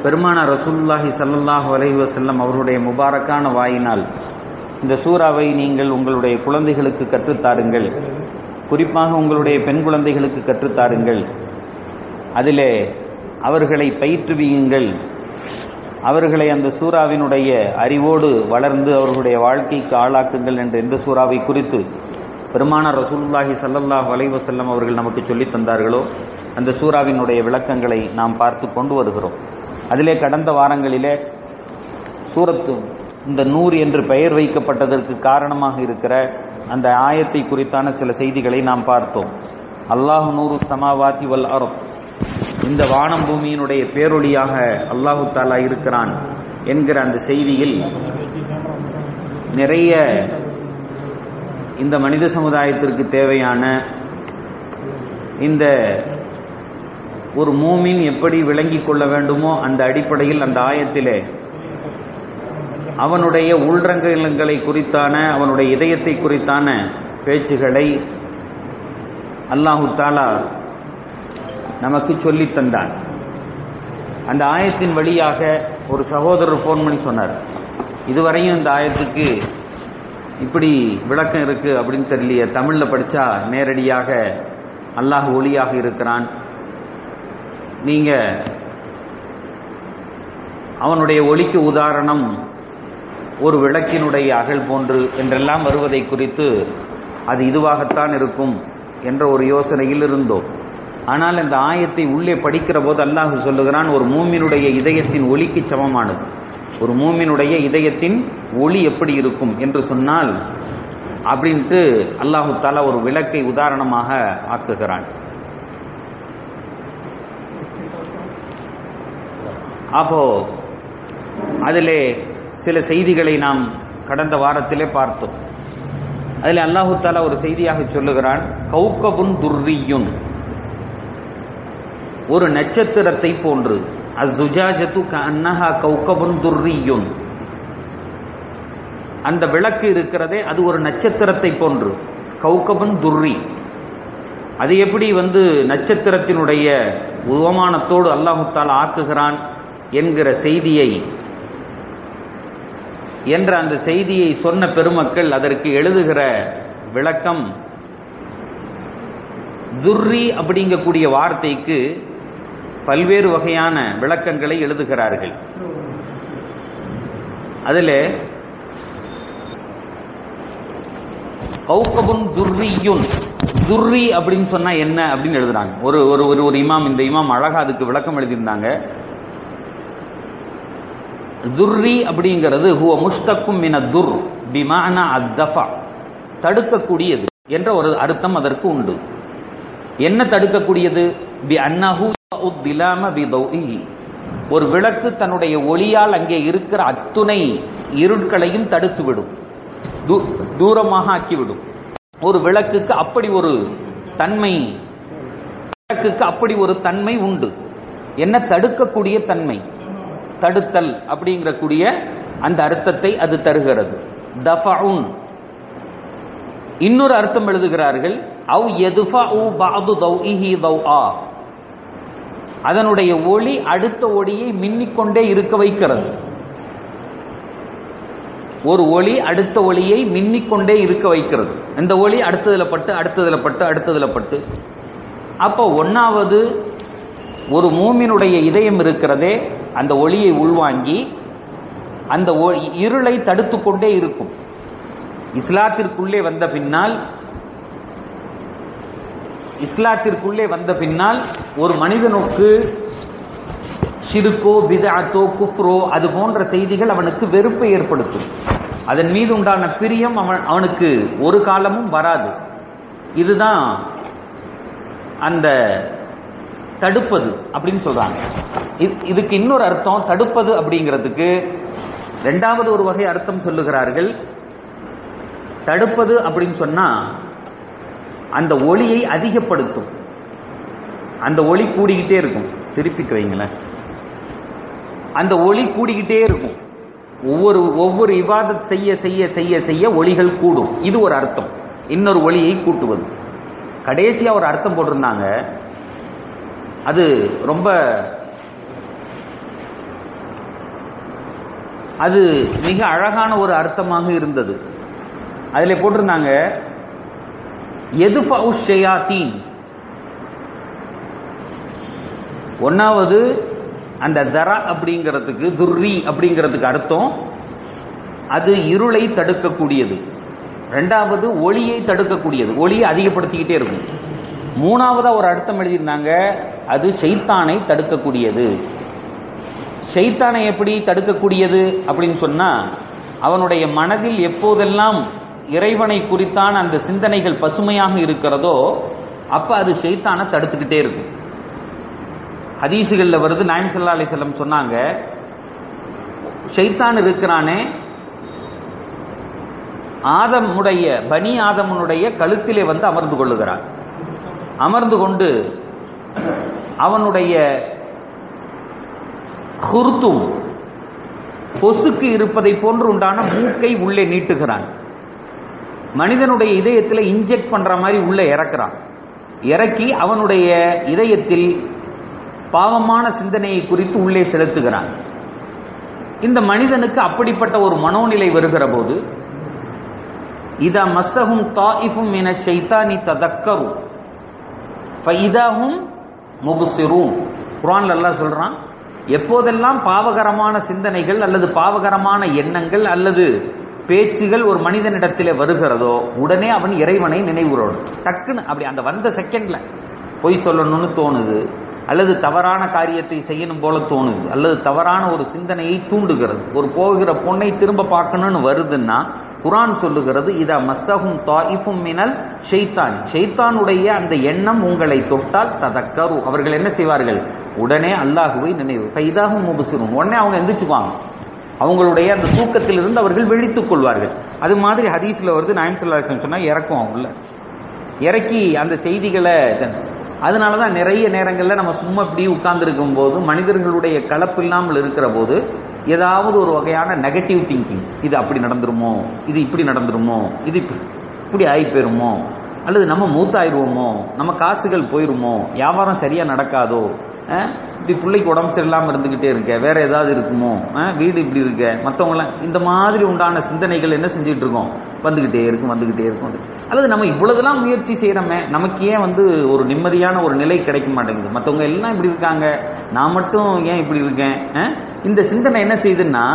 பெருமான ரசூலுல்லாஹி ஸல்லல்லாஹு அலைஹி வஸல்லம் அவருடைய முபாரக்கான வாயினால் இந்த சூறாவை நீங்கள் உங்களுடைய குழந்தைகளுக்கு கற்றுத்தாருங்கள் குறிப்பாக உங்களுடைய பெண் குழந்தைகளுக்கு கற்றுத்தாருங்கள் அதிலே அவர்களை பயிற்றுவியுங்கள் அவர்களை அந்த சூறாவினுடைய அறிவோடு வளர்ந்து அவர்களுடைய வாழ்க்கைக்கு ஆளாக்குங்கள் என்ற எந்த சூறாவை குறித்து பெருமானார் ரசூலுல்லாஹி ஸல்லல்லாஹு அலைஹி வஸல்லம் அவர்கள் நமக்கு சொல்லித் தந்தார்களோ அந்த சூறாவினுடைய விளக்கங்களை நாம் பார்த்து கொண்டு வருகிறோம் அதிலே கடந்த வாரங்களிலே சூரத்து இந்த நூறு என்று பெயர் வைக்கப்பட்டதற்கு காரணமாக இருக்கிற அந்த ஆயத்தை குறித்தான சில செய்திகளை நாம் பார்த்தோம் அல்லாஹ் நூறு சமாவாத்தி வல் அர்த் இந்த வானம் பூமியினுடைய பேரொளியாக அல்லாஹு தாலா இருக்கிறான் என்கிற அந்த செய்தியில் நிறைய இந்த மனித சமுதாயத்திற்கு தேவையான இந்த ஒரு மூமின் எப்படி விளங்கிக் கொள்ள வேண்டுமோ அந்த அடிப்படையில் அந்த ஆயத்திலே அவனுடைய உள்ரங்கங்களை குறித்தான அவனுடைய இதயத்தை குறித்தான பேச்சுகளை அல்லாஹு தாலா நமக்கு சொல்லித் தந்தான் அந்த ஆயத்தின் வழியாக ஒரு சகோதரர் ஃபோன் பண்ணி சொன்னார் இதுவரையும் இந்த ஆயத்துக்கு இப்படி விளக்கம் இருக்கு அப்படின்னு தெரியலையே தமிழ்ல படிச்சா நேரடியாக அல்லாஹ் ஒளியாக இருக்கிறான் நீங்க அவனுடைய ஒளிக்கு உதாரணம் ஒரு விளக்கினுடைய அகல் போன்று என்றெல்லாம் வருவதை குறித்து அது இதுவாகத்தான் இருக்கும் என்ற ஒரு யோசனையில் இருந்தோம் ஆனால் இந்த ஆயத்தை உள்ளே படிக்கிற போது அல்லாஹு சொல்லுகிறான் ஒரு மூமினுடைய இதயத்தின் ஒளிக்கு சமமானது ஒரு மூமினுடைய இதயத்தின் ஒளி எப்படி இருக்கும் என்று சொன்னால் அப்படின்ட்டு அல்லாஹு தாலா ஒரு விளக்கை உதாரணமாக ஆக்குகிறான் அப்போ அதிலே சில செய்திகளை நாம் கடந்த வாரத்திலே பார்த்தோம் அதில் அல்லாஹு தாலா ஒரு செய்தியாக சொல்லுகிறான் கௌகபுன் துர்ரியுன் ஒரு நட்சத்திரத்தை போன்று அசுஜாஜத்து அன்னஹா கௌகபுன் துர்ரியுன் அந்த விளக்கு இருக்கிறதே அது ஒரு நட்சத்திரத்தை போன்று கௌகபுன் துர்ரி அது எப்படி வந்து நட்சத்திரத்தினுடைய உபமானத்தோடு அல்லாஹுத்தால் ஆக்குகிறான் என்கிற செய்தியை என்ற அந்த செய்தியை சொன்ன பெருமக்கள் அதற்கு எழுதுகிற விளக்கம் துர்ரி அப்படிங்கக்கூடிய வார்த்தைக்கு பல்வேறு வகையான விளக்கங்களை எழுதுகிறார்கள் அதில் கௌகபுன் துர்ரியுன் துர்ரி அப்படின்னு சொன்னா என்ன அப்படின்னு எழுதுறாங்க ஒரு ஒரு ஒரு ஒரு இமாம் இந்த இமாம் அழகா அதுக்கு விளக்கம் எழுதியிருந்தாங்க துர்ரி அப்படிங்கிறது ஹுவ முஸ்தக்கும் மின துர் பிமான அத்தஃபா தடுக்கக்கூடியது என்ற ஒரு அர்த்தம் அதற்கு உண்டு என்ன தடுக்கக்கூடியது பி அன்னஹு திலாம பி தௌஇஹி ஒரு விளக்கு தன்னுடைய ஒளியால் அங்கே இருக்கிற அத்துணை இருட்களையும் தடுத்துவிடும் தூரமாக ஆக்கிவிடும் ஒரு விளக்குக்கு அப்படி ஒரு தன்மை விளக்குக்கு அப்படி ஒரு தன்மை உண்டு என்ன தடுக்கக்கூடிய தன்மை தடுத்தல் அப்படிங்கிற கூடிய அந்த அர்த்தத்தை அது தருகிறது தஃபவுன் இன்னொரு அர்த்தம் எழுதுகிறார்கள் அவ் எதுஃபு பாது தௌஇஹி தௌஆ அதனுடைய ஒளி அடுத்த ஒளியை மின்னிக்கொண்டே இருக்க வைக்கிறது ஒரு ஒளி அடுத்த ஒளியை மின்னிக்கொண்டே இருக்க வைக்கிறது இந்த ஒளி அடுத்ததுல பட்டு அடுத்ததுல பட்டு அடுத்ததுல பட்டு அப்போ ஒன்னாவது ஒரு மூமினுடைய இதயம் இருக்கிறதே அந்த ஒளியை உள்வாங்கி அந்த இருளை தடுத்து கொண்டே இருக்கும் இஸ்லாத்திற்குள்ளே வந்த பின்னால் இஸ்லாத்திற்குள்ளே வந்த பின்னால் ஒரு மனிதனுக்கு சிறுக்கோ பிதாத்தோ குப்ரோ அது போன்ற செய்திகள் அவனுக்கு வெறுப்பை ஏற்படுத்தும் அதன் மீது உண்டான பிரியம் அவன் அவனுக்கு ஒரு காலமும் வராது இதுதான் அந்த தடுப்பது அப்படின்னு சொல்றாங்க இதுக்கு இன்னொரு அர்த்தம் தடுப்பது அப்படிங்கிறதுக்கு ரெண்டாவது ஒரு வகை அர்த்தம் சொல்லுகிறார்கள் தடுப்பது அப்படின்னு சொன்னா அந்த ஒளியை அதிகப்படுத்தும் அந்த ஒளி கூடிக்கிட்டே இருக்கும் திருப்பிக்கு வைங்களேன் அந்த ஒளி கூடிக்கிட்டே இருக்கும் ஒவ்வொரு ஒவ்வொரு இவாதத் செய்ய செய்ய செய்ய செய்ய ஒளிகள் கூடும் இது ஒரு அர்த்தம் இன்னொரு ஒளியை கூட்டுவது கடைசியா ஒரு அர்த்தம் போட்டிருந்தாங்க அது ரொம்ப அது மிக அழகான ஒரு அர்த்தமாக இருந்தது அதில் போட்டிருந்தாங்க எது ஷயாத்தீன் ஒன்னாவது அந்த தரா அப்படிங்கிறதுக்கு துர்ரி அப்படிங்கிறதுக்கு அர்த்தம் அது இருளை தடுக்கக்கூடியது ரெண்டாவது ஒளியை தடுக்கக்கூடியது ஒளியை அதிகப்படுத்திக்கிட்டே இருக்கும் மூணாவதா ஒரு அர்த்தம் எழுதியிருந்தாங்க அது ஷைத்தானை தடுக்கக்கூடியது ஷைத்தானை எப்படி தடுக்கக்கூடியது அப்படின்னு சொன்னா அவனுடைய மனதில் எப்போதெல்லாம் இறைவனை குறித்தான அந்த சிந்தனைகள் பசுமையாக இருக்கிறதோ அப்ப அது ஷைத்தானை தடுத்துக்கிட்டே இருக்கும் ஹதீசுகள்ல வருது நாயம் சல்லா அலிசல்லம் சொன்னாங்க ஷைத்தான் இருக்கிறானே ஆதமுடைய பனி ஆதமனுடைய கழுத்திலே வந்து அமர்ந்து கொள்ளுகிறான் அமர்ந்து கொண்டு அவனுடைய குருத்தும் பொசுக்கு இருப்பதை போன்று உண்டான மூக்கை உள்ளே நீட்டுகிறான் மனிதனுடைய இதயத்தில் இன்ஜெக்ட் பண்ற மாதிரி உள்ளே இறக்குறான் இறக்கி அவனுடைய இதயத்தில் பாவமான சிந்தனையை குறித்து உள்ளே செலுத்துகிறான் இந்த மனிதனுக்கு அப்படிப்பட்ட ஒரு மனோநிலை வருகிற போது இதா மஸ்ஸஹும் தாயிஃபும் மின ஷைத்தானி ததக்கரு ஃபைதாஹும் முபுசிரூன் குர்ஆன்ல அல்லாஹ் சொல்றான் எப்போதெல்லாம் பாவகரமான சிந்தனைகள் அல்லது பாவகரமான எண்ணங்கள் அல்லது பேச்சுகள் ஒரு மனிதனிடத்தில் வருகிறதோ உடனே அவன் இறைவனை நினைவுறோம் டக்குன்னு அப்படி அந்த வந்த செகண்ட்ல பொய் சொல்லணும்னு தோணுது அல்லது தவறான காரியத்தை செய்யணும் போல தோணுது அல்லது தவறான ஒரு சிந்தனையை தூண்டுகிறது ஒரு போகிற பொண்ணை திரும்ப பார்க்கணும்னு வருதுன்னா குரான் சொல்லுகிறது இதா மஸ்ஸஹும் தாயிஃபும் மினல் ஷைத்தான் ஷைத்தானுடைய அந்த எண்ணம் உங்களை தொட்டால் ததக்கரு அவர்கள் என்ன செய்வார்கள் உடனே அல்லாஹுவை நினைவு கைதாகும் முபுசிரும் உடனே அவங்க எந்திரிச்சுக்குவாங்க அவங்களுடைய அந்த தூக்கத்திலிருந்து அவர்கள் விழித்துக் கொள்வார்கள் அது மாதிரி ஹதீஸ்ல வருது நாயம் சொல்லாசன் சொன்னா இறக்கும் அவங்கள இறக்கி அந்த செய்திகளை அதனால தான் நிறைய நேரங்களில் நம்ம சும்மா இப்படி உட்கார்ந்துருக்கும் போது மனிதர்களுடைய கலப்பு இல்லாமல் இருக்கிற போது ஏதாவது ஒரு வகையான நெகட்டிவ் திங்கிங் இது அப்படி நடந்துருமோ இது இப்படி நடந்துருமோ இது இப்படி இப்படி ஆகி போயிருமோ அல்லது நம்ம மூத்தாயிருவோமோ நம்ம காசுகள் போயிருமோ வியாபாரம் சரியா நடக்காதோ அஹ், இப்படி பிள்ளைக்கு உடம்பு சரியில்லாமல் இருந்துகிட்டே இருக்க வேற ஏதாவது இருக்குமோ அஹ், வீடு இப்படி இருக்க மற்றவங்களாம் இந்த மாதிரி உண்டான சிந்தனைகள் என்ன செஞ்சுட்டு இருக்கோம் வந்துகிட்டே இருக்கும் வந்துகிட்டே இருக்கும் அல்லது நம்ம இவ்வளவுலாம் முயற்சி செய்யறோமே நமக்கு ஏன் வந்து ஒரு நிம்மதியான ஒரு நிலை கிடைக்க மாட்டேங்குது மற்றவங்க எல்லாம் இப்படி இருக்காங்க நான் மட்டும் ஏன் இப்படி இருக்கேன் அஹ்? இந்த சிந்தனை என்ன செய்யுதுன்னா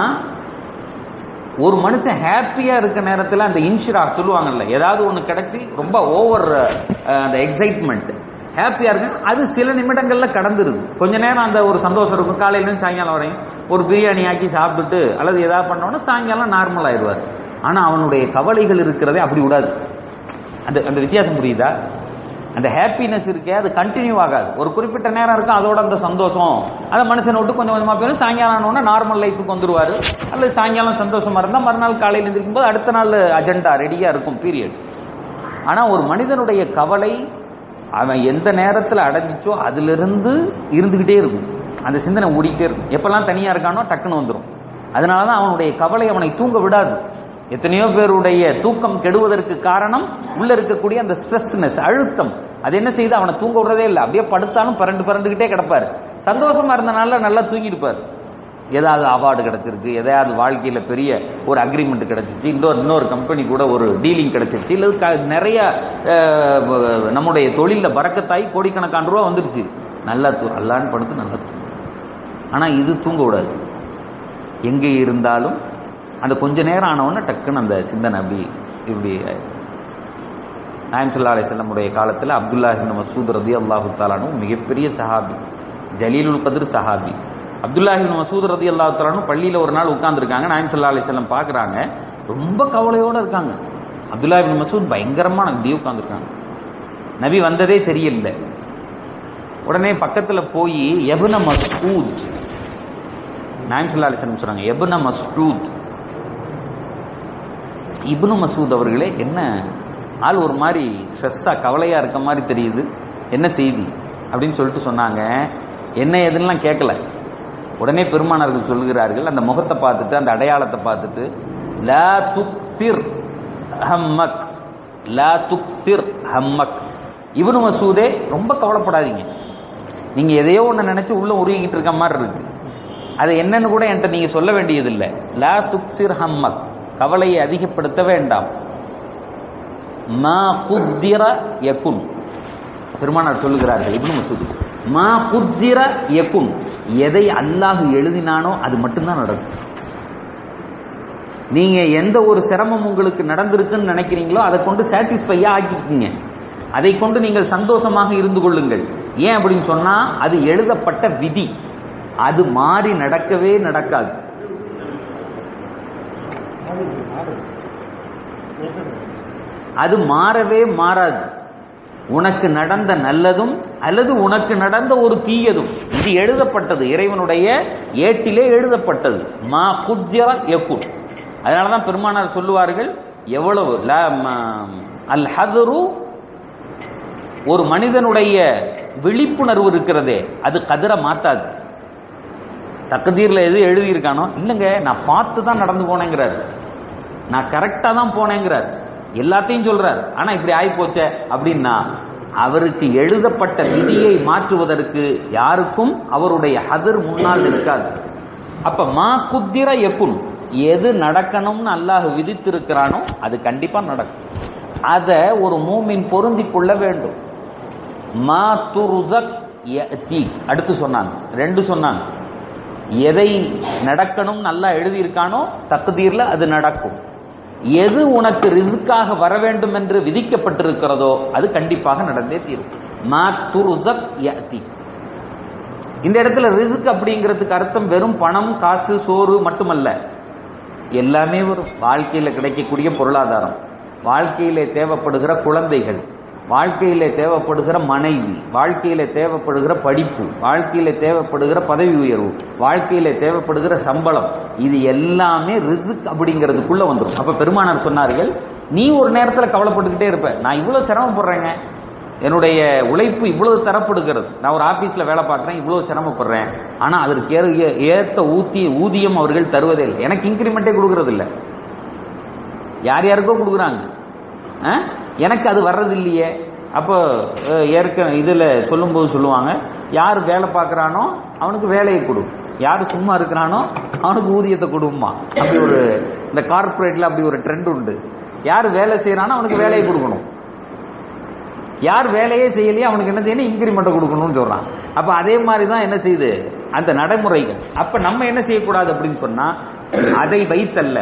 ஒரு மனுஷன் ஹாப்பியா இருக்க நேரத்தில் அந்த இன்ஷிரா சொல்லுவாங்கல்ல ஏதாவது ஒன்று கிடைச்சி ரொம்ப ஓவர் அந்த எக்ஸைட்மெண்ட் ஹாப்பியா இருக்கு அது சில நிமிடங்கள்ல கடந்துருது கொஞ்ச நேரம் அந்த ஒரு சந்தோஷம் இருக்கும் காலையில இருந்து சாயங்காலம் வரையும் ஒரு பிரியாணி ஆக்கி சாப்பிட்டுட்டு அல்லது ஏதாவது பண்ணோன்னா சாயங்காலம் நார்மல் ஆயிடுவார் ஆனா அவனுடைய கவலைகள் இருக்கிறதே அப்படி விடாது அந்த அந்த வித்தியாசம் புரியுதா அந்த ஹாப்பினஸ் இருக்கே அது கண்டினியூ ஆகாது ஒரு குறிப்பிட்ட நேரம் இருக்கும் அதோட அந்த சந்தோஷம் அந்த மனுஷனை விட்டு கொஞ்சம் கொஞ்சமா போயிடும் சாயங்காலம் ஆனோடனே நார்மல் லைஃபுக்கு வந்துருவாரு அல்லது சாயங்காலம் சந்தோஷமா இருந்தால் மறுநாள் காலையில் எழுந்திருக்கும் போது அடுத்த நாள் அஜெண்டா ரெடியா இருக்கும் பீரியட் ஆனா ஒரு மனிதனுடைய கவலை அவன் எந்த நேரத்தில் அடைஞ்சிச்சோ அதிலிருந்து இருந்துகிட்டே இருக்கும் அந்த சிந்தனை ஓடிக்கிட்டே இருக்கும் எப்பெல்லாம் தனியா இருக்கானோ டக்குன்னு வந்துடும் அதனால தான் அவனுடைய கவலை அவனை தூங்க விடாது எத்தனையோ பேருடைய தூக்கம் கெடுவதற்கு காரணம் உள்ள இருக்கக்கூடிய அந்த ஸ்ட்ரெஸ்னஸ் அழுத்தம் அது என்ன செய்யுது அவனை தூங்க விடுறதே இல்லை அப்படியே படுத்தாலும் பரண்டு பரண்டுகிட்டே கிடப்பாரு சந்தோஷமா இருந்தனால நல்லா தூங்கியிருப்பார் ஏதாவது அவார்டு கிடைச்சிருக்கு எதையாவது வாழ்க்கையில பெரிய ஒரு அக்ரிமெண்ட் கிடைச்சிச்சு இன்னொரு இன்னொரு கம்பெனி கூட ஒரு டீலிங் கிடைச்சிருச்சு இல்லை க- நிறைய அஹ், நம்முடைய தொழிலில் பறக்கத்தாய் கோடிக்கணக்கான ரூபா வந்துருச்சு நல்லா தூ அல்லான்னு படுத்து நல்லா தூங்கும் ஆனா இது தூங்க விடாது எங்கே இருந்தாலும் அந்த கொஞ்ச நேரம் ஆனவுடனே டக்குன்னு அந்த சிந்தனை அப்படி இப்படி நாயம் சொல்லா அலிசல்லமுடைய காலத்தில் அப்துல்லா இப்னு மசூத் ரதி அல்லாஹு தாலானும் மிகப்பெரிய சஹாபி ஜலீலுல் கதிர் சஹாபி அப்துல்லா இப்னு மசூத் ரதி அல்லாஹு தாலானும் பள்ளியில் ஒரு நாள் உட்கார்ந்துருக்காங்க நாயம் சொல்லா அலிசல்லம் பார்க்குறாங்க ரொம்ப கவலையோட இருக்காங்க அப்துல்லா இப்னு மசூத் பயங்கரமா நபி உட்கார்ந்துருக்காங்க நபி வந்ததே தெரியல உடனே பக்கத்துல போய் எபுன மஸ்ஊத் நாயம் சொல்லா அலிசல்லம் சொல்றாங்க எபுன மஸ்ஊத் இப்னு மசூத் அவர்களே என்ன ஆள் ஒரு மாதிரி ஸ்ட்ரெஸ்ஸா கவலையா இருக்க மாதிரி தெரியுது என்ன செய்தி அப்படின்னு சொல்லிட்டு சொன்னாங்க என்ன எதுன்னெலாம் கேட்கல உடனே பெருமானார்கள் சொல்கிறார்கள் அந்த முகத்தை பார்த்துட்டு அந்த அடையாளத்தை பார்த்துட்டு லா துக்சிர் ஹம்மக் லா துக்சிர் ஹம்மக் இப்னு மசூதே ரொம்ப கவலைப்படாதீங்க நீங்க எதையோ ஒன்று நினைச்சு உள்ள உருகிக்கிட்டு இருக்க மாதிரி இருக்கு அது என்னன்னு கூட என்கிட்ட நீங்க சொல்ல வேண்டியதில்லை லா துக்சிர் ஹம்மக் கவலையை அதிகப்படுத்த வேண்டாம் மா குத்திர யகுன் பெருமானார் சொல்லுகிறார்கள் இப்னு மசூத் மா குத்திர யகுன் எதை அல்லாஹ் எழுதினானோ அது மட்டும்தான் நடக்கும் நீங்க எந்த ஒரு சிரமம் உங்களுக்கு நடந்திருக்குன்னு நினைக்கிறீங்களோ அதை கொண்டு சாட்டிஸ்ஃபையா ஆக்கிக்கிங்க அதை கொண்டு நீங்கள் சந்தோஷமாக இருந்து கொள்ளுங்கள் ஏன் அப்படின்னு சொன்னா அது எழுதப்பட்ட விதி அது மாறி நடக்கவே நடக்காது அது மாறவே மாறாது உனக்கு நடந்த நல்லதும் அல்லது உனக்கு நடந்த ஒரு தீயதும் இது எழுதப்பட்டது இறைவனுடைய ஏட்டிலே எழுதப்பட்டது மா குஜ்ஜர யகுன் அதனாலதான் பெருமானார் சொல்லுவார்கள் எவ்வளவு ல- ம- அல் ஹதரு ஒரு மனிதனுடைய விழிப்புணர்வு இருக்கிறதே அது கதிரை மாத்தாது தக்கதீர்ல எது எழுதியிருக்கானோ இல்லைங்க நான் பார்த்து தான் நடந்து போனேங்கிறார் நான் கரெக்டா தான் போனேங்கிறார் எல்லாத்தையும் சொல்றார் ஆனா இப்படி ஆகி போச்சே அப்படின்னா அவருக்கு எழுதப்பட்ட விதியை மாற்றுவதற்கு யாருக்கும் அவருடைய ஹதர் முன்னால் இருக்காது அப்ப மா குத்திர எக்குன் எது நடக்கணும்னு அல்லாஹ் விதித்திருக்கிறானோ அது கண்டிப்பா நடக்கும் அத ஒரு மூமின் பொருந்திக் கொள்ள வேண்டும் மா துருசக் யஅதி. அடுத்து சொன்னாங்க ரெண்டு சொன்னாங்க எதை நடக்கணும் நல்லா எழுதியிருக்கானோ தக்குதீர்ல அது நடக்கும் எது உனக்கு ரிஸ்க்காக வர வேண்டும் என்று விதிக்கப்பட்டிருக்கிறதோ அது கண்டிப்பாக நடந்தே தீரும் மா துருசக் யஅதி. இந்த இடத்துல ரிஸ்க் அப்படிங்கிறதுக்கு அர்த்தம் வெறும் பணம் காசு சோறு மட்டுமல்ல எல்லாமே வரும் வாழ்க்கையில கிடைக்கக்கூடிய பொருளாதாரம் வாழ்க்கையிலே தேவைப்படுகிற குழந்தைகள் வாழ்க்கையிலே தேவைப்படுகிற மனைவி வாழ்க்கையிலே தேவைப்படுகிற படிப்பு வாழ்க்கையிலே தேவைப்படுகிற பதவி உயர்வு வாழ்க்கையிலே தேவைப்படுகிற சம்பளம் இது எல்லாமே ரிஸ்க் அப்படிங்கிறதுக்குள்ள வந்துடும் அப்ப பெருமானார் சொன்னார்கள் நீ ஒரு நேரத்துல கவலைப்பட்டுக்கிட்டே இருப்ப நான் இவ்வளவு சிரமப்படுறேங்க என்னுடைய உழைப்பு இவ்வளவு தரப்படுகிறது நான் ஒரு ஆபீஸ்ல வேலை பார்க்குறேன் இவ்வளவு சிரமப்படுறேன் ஆனா அதற்கு ஏற- ஏத்த ஊத்தி ஊதியம் அவர்கள் தருவதே இல்லை எனக்கு இன்க்ரிமெண்ட்டே கொடுக்கறது இல்லை யார் யாருக்கோ கொடுக்குறாங்க ஆ? எனக்கு அது வர்றது இல்லையே அப்போ அஹ், ஏற்க இதில் சொல்லும்போது சொல்லுவாங்க யார் வேலை பார்க்குறானோ அவனுக்கு வேலையை கொடு யார் சும்மா இருக்கிறானோ அவனுக்கு ஊதியத்தை கொடுமா அப்படி ஒரு இந்த கார்ப்பரேட்ல அப்படி ஒரு ட்ரெண்ட் உண்டு யார் வேலை செய்யறானோ அவனுக்கு வேலையை கொடுக்கணும் யார் வேலையே செய்யலையே அவனுக்கு என்ன செய்யணும் இன்கிரிமெண்ட் கொடுக்கணும்னு சொல்றான் அப்ப அதே மாதிரி தான் என்ன செய்யுது அந்த நடைமுறைகள் அப்ப நம்ம என்ன செய்யக்கூடாது அப்படின்னு சொன்னா அதை வைத்தல்ல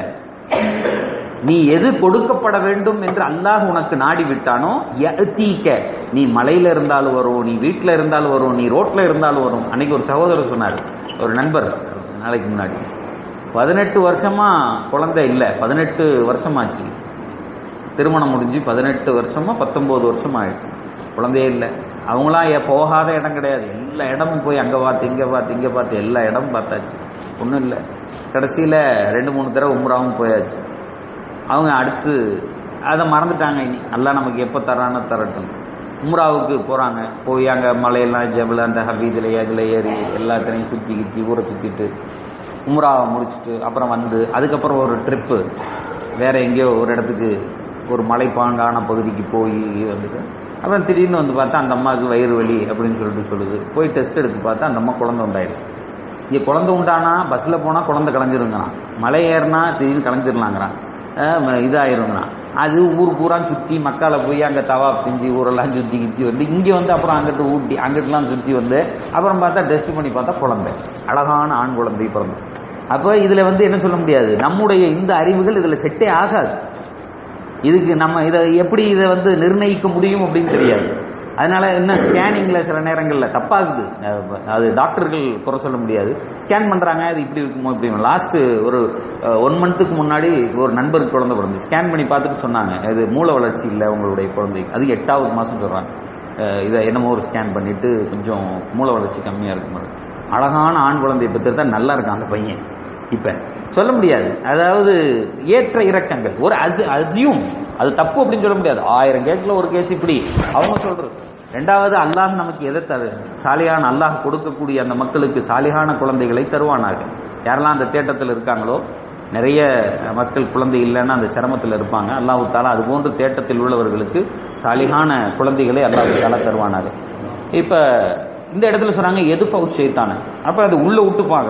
நீ எது கொடுக்கப்பட வேண்டும் என்று அல்லாஹ் உனக்கு நாடி விட்டானோ யஅதீக நீ மலையில இருந்தாலும் வரும் நீ வீட்டில் இருந்தாலும் வரும் நீ ரோட்ல இருந்தாலும் வரும் அன்னைக்கு ஒரு சகோதரர் சொன்னார் ஒரு நண்பர் நாளைக்கு முன்னாடி பதினெட்டு வருஷமா குழந்தை இல்லை பதினெட்டு வருஷமாச்சு திருமணம் முடிஞ்சு பதினெட்டு வருஷமா பத்தொன்பது வருஷம் ஆயிடுச்சு குழந்தையே இல்லை அவங்களாம் ஏ- போகாத இடம் கிடையாது எல்லா இடமும் போய் அங்கே பார்த்து இங்கே பார்த்து இங்கே பார்த்து எல்லா இடமும் பார்த்தாச்சு ஒன்றும் இல்லை கடைசியில் ரெண்டு மூணு தடவை உம்ராவும் போயாச்சு அவங்க அடுத்து அதை மறந்துட்டாங்க இனி அல்லா நமக்கு எப்போ தரானோ தரட்டும் உம்ராவுக்கு போகிறாங்க போய் அங்கே மலையெல்லாம் ஜபல் அந்த ஹபீதில் இதில் ஏறி எல்லாத்தையும் சுற்றி கித்தி ஊரை சுற்றிட்டு உம்ராவை முடிச்சுட்டு அப்புறம் வந்து அதுக்கப்புறம் ஒரு ட்ரிப்பு வேற எங்கேயோ ஒரு இடத்துக்கு ஒரு மலைப்பாங்கான பகுதிக்கு போய் வந்துட்டு அப்புறம் திடீர்னு வந்து பார்த்தா அந்த அம்மாவுக்கு வயிறு வலி அப்படின்னு சொல்லிட்டு சொல்லுது போய் டெஸ்ட் எடுத்து பார்த்தா அந்த அம்மா குழந்தை உண்டாயிடுச்சு இங்கே குழந்தை உண்டானா பஸ்ஸில் போனால் குழந்தை கலைஞ்சிருங்கிறான் மலை ஏறினா திடீர்னு கலைஞ்சிடலாங்கிறான் அஹ் இதாயிருங்கிறான் அது ஊர் பூரா சுற்றி மக்களை போய் அங்கே தவா செஞ்சு ஊரெல்லாம் சுற்றி கித்தி வந்து இங்கே வந்து அப்புறம் அங்கிட்டு ஊட்டி அங்கிட்டுலாம் சுற்றி வந்து அப்புறம் பார்த்தா டெஸ்ட் பண்ணி பார்த்தா குழந்தை அழகான ஆண் குழந்தை பிறந்து அப்போ இதில் வந்து என்ன சொல்ல முடியாது நம்முடைய இந்த அறிவுகள் இதில் செட்டே ஆகாது இதுக்கு நம்ம இதை எப்படி இதை வந்து நிர்ணயிக்க முடியும் அப்படின்னு தெரியாது அதனால என்ன ஸ்கேனிங்ல சில நேரங்களில் தப்பாகுது அஹ் அது டாக்டர்கள் குறை சொல்ல முடியாது ஸ்கேன் பண்றாங்க இது இப்படி இருக்குமோ இப்படி லாஸ்ட் ஒரு ஒன் மந்த்துக்கு முன்னாடி ஒரு நண்பருக்கு குழந்தை பிறந்து ஸ்கேன் பண்ணி பார்த்துட்டு சொன்னாங்க இது மூல வளர்ச்சி இல்லை உங்களுடைய குழந்தை அது எட்டாவது மாசம் சொல்றாங்க அஹ் இதை என்னமோ ஒரு ஸ்கேன் பண்ணிட்டு கொஞ்சம் மூல வளர்ச்சி கம்மியா இருக்கு மாதிரி அழகான ஆண் குழந்தையை பெற்றிருந்தா நல்லா இருக்கான் அந்த பையன் இப்ப சொல்ல முடியாது அதாவது ஏற்ற இறக்கங்கள் ஒரு அசியும் அது தப்பு அப்படின்னு சொல்ல முடியாது ஆயிரம் கேஸ்ல ஒரு கேஸ் இப்படி அவங்க சொல்றது ரெண்டாவது அல்லாஹ் நமக்கு எதை தரு சாலியான அல்லாஹ் கொடுக்கக்கூடிய அந்த மக்களுக்கு சாலிகான குழந்தைகளை தருவானாக யாரெல்லாம் அந்த தேட்டத்தில் இருக்காங்களோ நிறைய மக்கள் குழந்தை இல்லைன்னா அந்த சிரமத்தில் இருப்பாங்க அல்லாஹு தாலா அது போன்று தேட்டத்தில் உள்ளவர்களுக்கு சாலிகான குழந்தைகளை அல்லாஹு தாலா தருவானாக இப்ப இந்த இடத்துல சொன்னாங்க எது பவுச் செய்தானே அப்ப அது உள்ள விட்டு பார்க்கறான்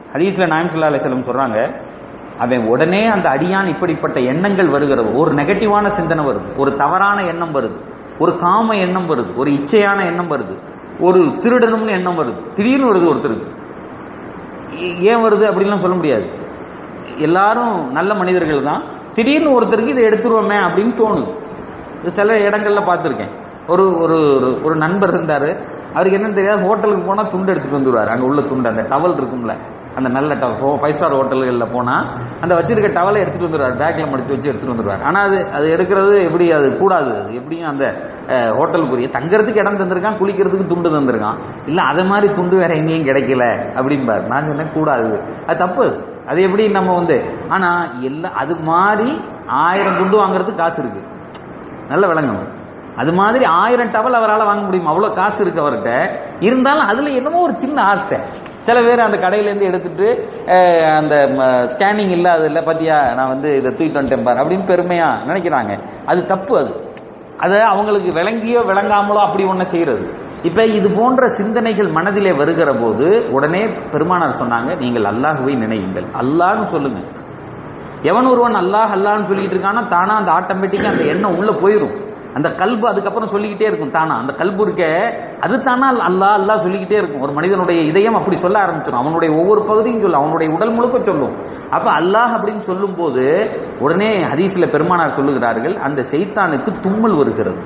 ஹதீஸ்ல நாயம் ஸல்லல்லாஹு அலைஹி வஸல்லம் சொல்றாங்க அவன் உடனே அந்த அடியான் இப்படிப்பட்ட எண்ணங்கள் வருகிறது ஒரு நெகட்டிவான சிந்தனை வருது ஒரு தவறான எண்ணம் வருது ஒரு காம எண்ணம் வருது ஒரு இச்சையான எண்ணம் வருது ஒரு திருடணும்னு எண்ணம் வருது திடீர்னு வருது ஒருத்தருக்கு ஏ- ஏன் வருது அப்படின்லாம் சொல்ல முடியாது எல்லாரும் நல்ல மனிதர்கள் தான் திடீர்னு ஒருத்தருக்கு இதை எடுத்துருவோமே அப்படின்னு தோணுது இது சில இடங்கள்ல பார்த்துருக்கேன் ஒரு ஒரு ஒரு- ஒரு நண்பர் இருந்தாரு அவருக்கு என்னன்னு தெரியாது ஹோட்டலுக்கு போனா துண்டு எடுத்துட்டு வந்துருவாரு அங்க உள்ள துண்டு அந்த டவல் இருக்கும்ல அந்த நல்ல டவல் ஃபைவ் ஸ்டார் ஹோட்டல்களில் போனா அந்த வச்சிருக்க டவலை எடுத்துட்டு வந்துருவாரு பேக்ல மடிச்சு வச்சு எடுத்துட்டு வந்துருவாரு ஆனா அது அது எடுக்கிறது எப்படி அது கூடாது அது எப்படியும் அந்த அஹ், ஹோட்டலுக்குரிய தங்கறதுக்கு இடம் தந்திருக்கான் குளிக்கிறதுக்கு துண்டு தந்திருக்கான் இல்ல அது மாதிரி துண்டு வேற எங்கேயும் கிடைக்கல அப்படிம்பாரு நான் சொன்னேன் கூடாது அது தப்பு அது எப்படி நம்ம வந்து ஆனா எல்லாம் அது மாதிரி ஆயிரம் துண்டு வாங்குறதுக்கு காசு இருக்கு நல்ல விளங்கணும் அது மாதிரி ஆயிரம் டவல் அவரால் வாங்க முடியும் அவ்வளோ காசு இருக்கு அவர்கிட்ட இருந்தாலும் அதுல என்னமோ ஒரு சின்ன ஆசை சில பேர் அந்த கடையில இருந்து எடுத்துட்டு அஹ், அந்த ஸ்கேனிங் இல்லாத இல்லை பாத்தியா நான் வந்து இதை தூக்கிட்டு வந்துட்டேன் பாரு அப்படின்னு பெருமையா நினைக்கிறாங்க அது தப்பு அது அதை அவங்களுக்கு விளங்கியோ விளங்காமலோ அப்படி ஒன்று செய்யறது இப்ப இது போன்ற சிந்தனைகள் மனதிலே வருகிற போது உடனே பெருமானார் சொன்னாங்க நீங்கள் அல்லாஹுவை நினையுங்கள் அல்லாஹ்னு சொல்லுங்க எவன் ஒருவன் அல்லாஹ் அல்லாஹ்னு சொல்லிட்டு இருக்கானா தானா அந்த ஆட்டோமேட்டிக்கா அந்த எண்ணம் உள்ள போயிடும் அந்த கல்பு அதுக்கப்புறம் சொல்லிக்கிட்டே இருக்கும் தானா அந்த கல்பு இருக்க அது தானா அல்லாஹ் அல்லாஹ் சொல்லிக்கிட்டே இருக்கும் ஒரு மனிதனுடைய இதயம் அப்படி சொல்ல ஆரம்பிச்சிடும் அவனுடைய ஒவ்வொரு பகுதியும் சொல்லும் அவனுடைய உடல் முழுக்க சொல்லும் அப்ப அல்லாஹ் அப்படின்னு சொல்லும் போது உடனே ஹதீஸ்ல பெருமானார் சொல்லுகிறார்கள் அந்த செய்தானுக்கு தும்மல் வருகிறது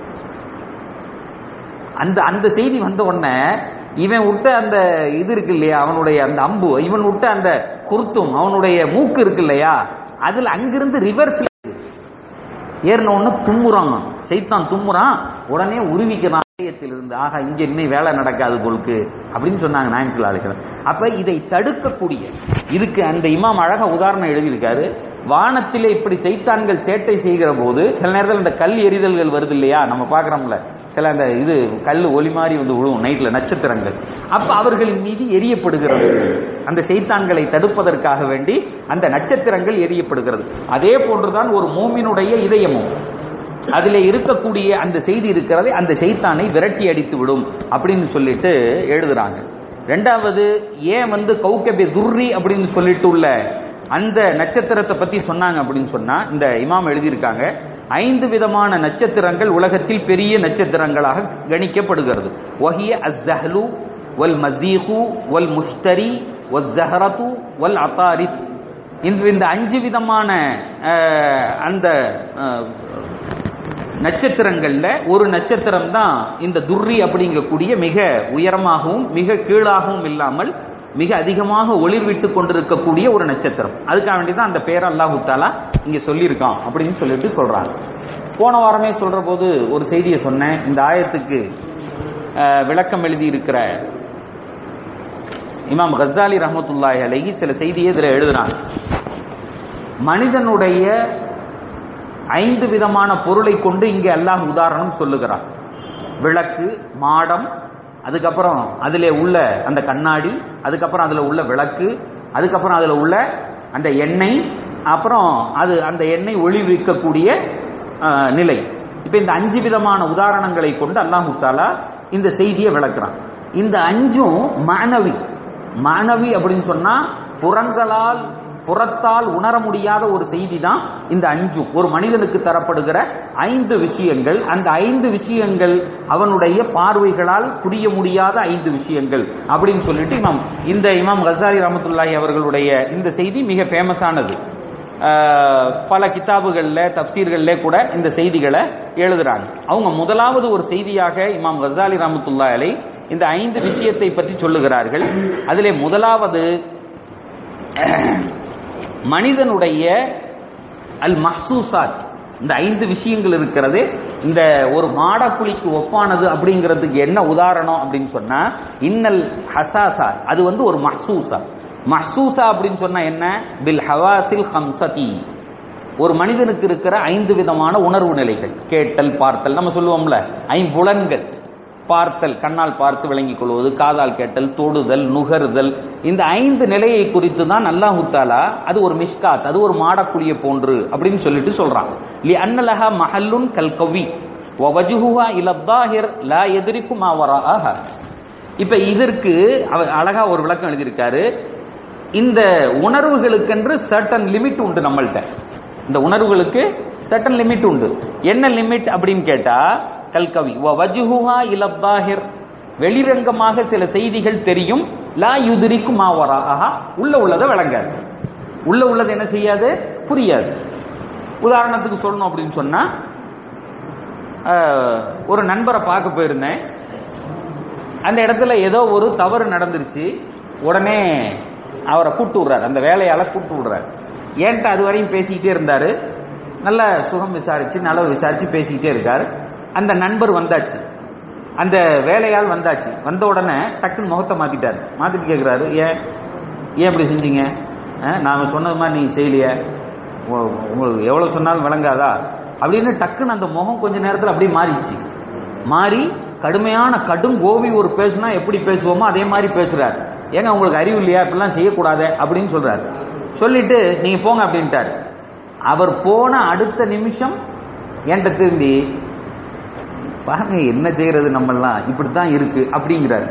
அந்த அந்த செய்தி வந்த உடனே இவன் விட்ட அந்த இது இருக்கு இல்லையா அவனுடைய அந்த அம்பு இவன் விட்ட அந்த குருத்தும் அவனுடைய மூக்கு இருக்கு இல்லையா அதுல அங்கிருந்து ரிவர்ஸ்ல ஏறின உடனே தும்முறாங்க சைத்தான் தும்முறான் உடனே உருவிக்கிறான் இருந்து ஆகா இங்க இன்னும் வேலை நடக்காது போலுக்கு அப்படின்னு சொன்னாங்க நாயன்கள் அழைக்கிறார் அப்ப இதை தடுக்கக்கூடிய இதுக்கு அந்த இமாம் அழகா உதாரணம் எழுதியிருக்காரு வானத்திலே இப்படி சைத்தான்கள் சேட்டை செய்கிற போது சில நேரத்தில் இந்த கல் எரிதல்கள் வருது இல்லையா நம்ம பார்க்கறோம்ல சில அந்த இது கல் ஒளி மாதிரி வந்து விழுவும் நைட்ல நட்சத்திரங்கள் அப்ப அவர்களின் மீது எரியப்படுகிறது அந்த செய்தான்களை தடுப்பதற்காக வேண்டி அந்த நட்சத்திரங்கள் எரியப்படுகிறது அதே போன்றுதான் ஒரு மூமினுடைய இதயமும் அதில் இருக்கக்கூடிய அந்த செய்தி இருக்கிறதை அந்த செய்தானை விரட்டி அடித்து விடும் அப்படின்னு சொல்லிட்டு எழுதுறாங்க ரெண்டாவது ஏன் வந்து கௌகபே துர்ரி அப்படின்னு சொல்லிட்டு உள்ள அந்த நட்சத்திரத்தை பத்தி சொன்னாங்க அப்படின்னு சொன்னா இந்த இமாம் எழுதியிருக்காங்க ஐந்து விதமான நட்சத்திரங்கள் உலகத்தில் பெரிய நட்சத்திரங்களாக கணிக்கப்படுகிறது ஒஹிய அஸ்ஸஹ்லு வல் மசீஹு வல் முஷ்தரி வல் ஜஹரத்து வல் அத்தாரித் இந்த இந்த அஞ்சு விதமான அஹ், அந்த அஹ், நட்சத்திரங்கள்ல ஒரு நட்சத்திரம் தான் இந்த துர்ரி அப்படிங்கக்கூடிய மிக உயரமாகவும் மிக கீழாகவும் இல்லாமல் மிக அதிகமாக ஒளிர்விட்டு கொண்டிருக்கக்கூடிய ஒரு நட்சத்திரம் அதுக்காக வேண்டி தான் அந்த பேர் அல்லாஹு தாலா இங்க சொல்லியிருக்கான் அப்படின்னு சொல்லிட்டு சொல்றாங்க போன வாரமே சொல்ற போது ஒரு செய்தியை சொன்னேன் இந்த ஆயத்துக்கு அஹ், விளக்கம் எழுதி இருக்கிற இமாம் கசாலி ரஹமத்துல்லாஹி அலைஹி சில செய்தியை இதில் எழுதுறாங்க மனிதனுடைய ஐந்து விதமான பொருளை கொண்டு இங்கே அல்லாஹ் உதாரணம் சொல்லுகிறான் விளக்கு மாடம் அதுக்கப்புறம் அதிலே உள்ள அந்த கண்ணாடி அதுக்கப்புறம் அதில் உள்ள விளக்கு அதுக்கப்புறம் அதில் உள்ள அந்த எண்ணெய் அப்புறம் அது அந்த எண்ணெய் ஒளிவிக்கக்கூடிய அஹ், நிலை இப்போ இந்த அஞ்சு விதமான உதாரணங்களை கொண்டு அல்லாஹு தாலா இந்த செய்தியை விளக்குறான் இந்த அஞ்சும் மானவி மானவி அப்படின்னு சொன்னா புறங்களால் புறத்தால் உணர முடியாத ஒரு செய்தி தான் இந்த அஞ்சும் ஒரு மனிதனுக்கு தரப்படுகிற ஐந்து விஷயங்கள் அந்த ஐந்து விஷயங்கள் அவனுடைய பார்வைகளால் புரிய முடியாத ஐந்து விஷயங்கள் அப்படின்னு சொல்லிட்டு இமாம் இந்த இமாம் கசாரி ரஹமத்துல்லாஹி அவர்களுடைய இந்த செய்தி மிக ஃபேமஸானது ஆஹ், பல கிதாபுகள்ல தப்சீர்கள்ல கூட இந்த செய்திகளை எழுதுறாங்க அவங்க முதலாவது ஒரு செய்தியாக இமாம் கசாலி ரஹமத்துல்லா அலை இந்த ஐந்து விஷயத்தை பற்றி சொல்லுகிறார்கள் அதிலே முதலாவது மனிதனுடைய அல் மஹ்சூசாத் இந்த ஐந்து விஷயங்கள் இருக்கிறது இந்த ஒரு மாடக்குழிக்கு ஒப்பானது அப்படிங்கிறதுக்கு என்ன உதாரணம் அப்படின்னு சொன்னா இன்னல் ஹசாசா அது வந்து ஒரு மஹ்சூசா மஹ்சூசா அப்படின்னு சொன்னா என்ன பில் ஹவாசில் ஹம்சதி ஒரு மனிதனுக்கு இருக்கிற ஐந்து விதமான உணர்வு நிலைகள் கேட்டல் பார்த்தல் நம்ம சொல்லுவோம்ல ஐம்புலன்கள் பார்த்தல் கண்ணால் பார்த்து விளங்கிக் கொள்வது காதால் கேட்டல் தொடுதல் நுகருதல் இந்த ஐந்து நிலையை குறித்து தான் அல்லாஹு தாலா அது ஒரு மிஷ்காத் அது ஒரு மாடக்குழிய போன்று அப்படின்னு சொல்லிட்டு சொல்றான் லி அன்னலஹா மஹல்லுன் கல் கவி வஜுஹுஹா இலத்தாஹிர் லா எதிரிக்கும் அவராக இப்ப இதற்கு அவர் அழகா ஒரு விளக்கம் எழுதியிருக்காரு இந்த உணர்வுகளுக்கென்று சர்டன் லிமிட் உண்டு நம்மள்ட்ட இந்த உணர்வுகளுக்கு சர்டன் லிமிட் உண்டு என்ன லிமிட் அப்படின்னு கேட்டா கல்கவி வஜுஹா இலப்பாஹிர் வெளிரங்கமாக சில செய்திகள் தெரியும் லா யுதிரிக்கும் மாவரா ஆஹா உள்ள உள்ளதை விளங்காது உள்ள உள்ளது என்ன செய்யாது புரியாது உதாரணத்துக்கு சொல்லணும் அப்படின்னு சொன்னா ஆஹ், ஒரு நண்பரை பார்க்க போயிருந்தேன் அந்த இடத்துல ஏதோ ஒரு தவறு நடந்துருச்சு உடனே அவரை கூட்டு விடுறாரு அந்த வேலையால கூட்டு விடுறாரு ஏன்ட்ட அது வரையும் பேசிக்கிட்டே இருந்தாரு நல்ல சுகம் விசாரிச்சு நலவு விசாரிச்சு பேசிக்கிட்டே இருக்காரு அந்த நண்பர் வந்தாச்சு அந்த வேலையால் வந்தாச்சு வந்த உடனே டக்குன்னு முகத்தை மாத்திட்டாரு மாத்திட்டு கேட்கிறாரு ஏன் ஏன் இப்படி செஞ்சீங்க அஹ், நாங்க சொன்னது மாதிரி நீங்க செய்யலையே உ- உங்களுக்கு எவ்வளவு சொன்னாலும் விளங்காதா அப்படின்னு டக்குன்னு அந்த முகம் கொஞ்ச நேரத்தில் அப்படியே மாறிடுச்சு மாறி கடுமையான கடும் கோபி ஒரு பேசுனா எப்படி பேசுவோமோ அதே மாதிரி பேசுறாரு ஏங்க உங்களுக்கு அறிவு இல்லையா இப்படிலாம் செய்யக்கூடாது அப்படின்னு சொல்றாரு சொல்லிட்டு நீங்க போங்க அப்படின்ட்டாரு அவர் போன அடுத்த நிமிஷம் என்கிட்ட திரும்பி பாருங்க என்ன செய்யறது நம்மெல்லாம் இப்படித்தான் இருக்கு அப்படிங்கிறாரு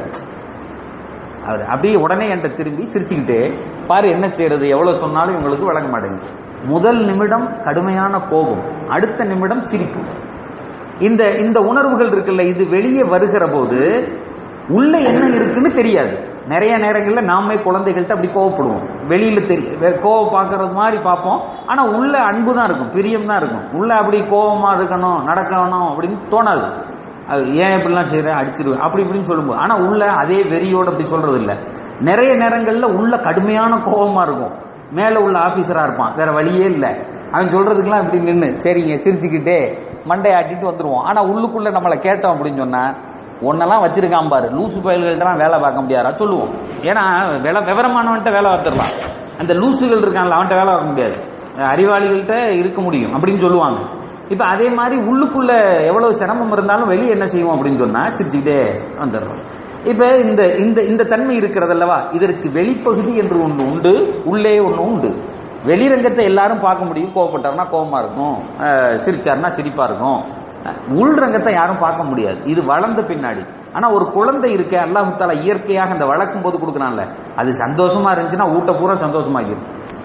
அவர் அப்படியே உடனே என்கிட்ட திரும்பி சிரிச்சுக்கிட்டே பாரு என்ன செய்யறது எவ்வளவு சொன்னாலும் இவங்களுக்கு வழங்க மாட்டேங்குது முதல் நிமிடம் கடுமையான கோபம் அடுத்த நிமிடம் சிரிப்பு இந்த இந்த உணர்வுகள் இருக்குல்ல இது வெளியே வருகிற போது உள்ள என்ன இருக்குன்னு தெரியாது நிறைய நேரங்கள்ல நாமே குழந்தைகள்கிட்ட அப்படி கோவப்படுவோம் வெளியில தெரிய கோவம் பார்க்கறது மாதிரி பார்ப்போம் ஆனா உள்ள அன்பு தான் இருக்கும் பிரியம் தான் இருக்கும் உள்ள அப்படி கோவமா இருக்கணும் நடக்கணும் அப்படின்னு தோணாது அது ஏன் இப்படிலாம் செய்யற அடிச்சிருவேன் அப்படி இப்படின்னு சொல்லும்போது ஆனா உள்ள அதே வெறியோட அப்படி சொல்றது இல்ல நிறைய நேரங்கள்ல உள்ள கடுமையான கோபமா இருக்கும் மேல உள்ள ஆபீசரா இருப்பான் வேற வழியே இல்ல அவன் சொல்றதுக்கெல்லாம் இப்படி நின்று சரிங்க சிரிச்சுக்கிட்டே மண்டை ஆட்டிட்டு வந்துருவோம் ஆனா உள்ளுக்குள்ள நம்மளை கேட்டோம் அப்படின்னு சொன்னா ஒன்னெல்லாம் வச்சிருக்கான் பாரு லூசு பயல்கள்ட்டலாம் வேலை பார்க்க முடியாதா சொல்லுவோம் ஏன்னா வில விவரமானவன்ட்ட வேலை பார்த்துடலாம் அந்த லூசுகள் இருக்கான்ல அவன்கிட்ட வேலை பார்க்க முடியாது அறிவாளிகள்கிட்ட இருக்க முடியும் அப்படின்னு சொல்லுவாங்க இப்ப அதே மாதிரி உள்ளுக்குள்ள எவ்வளவு சிரமம் இருந்தாலும் வெளியே என்ன செய்வோம் அப்படின்னு சொன்னா சிரிச்சுக்கிட்டே வந்துடுறோம் இப்ப இந்த இந்த இந்த தன்மை இருக்கிறது அல்லவா இதற்கு வெளிப்பகுதி என்று ஒன்று உண்டு உள்ளே ஒன்று உண்டு வெளிரங்கத்தை எல்லாரும் பார்க்க முடியும் கோவப்பட்டாருன்னா கோவமா இருக்கும் அஹ் சிரிச்சாருன்னா சிரிப்பா இருக்கும் அஹ் உள்ரங்கத்தை யாரும் பார்க்க முடியாது இது வளர்ந்த பின்னாடி ஆனா ஒரு குழந்தை இருக்க அல்லாஹு தாலா இயற்கையாக அந்த வளர்க்கும் போது கொடுக்குறான்ல அது சந்தோஷமா இருந்துச்சுன்னா ஊட்ட பூரா சந்தோஷமாக்கிடும்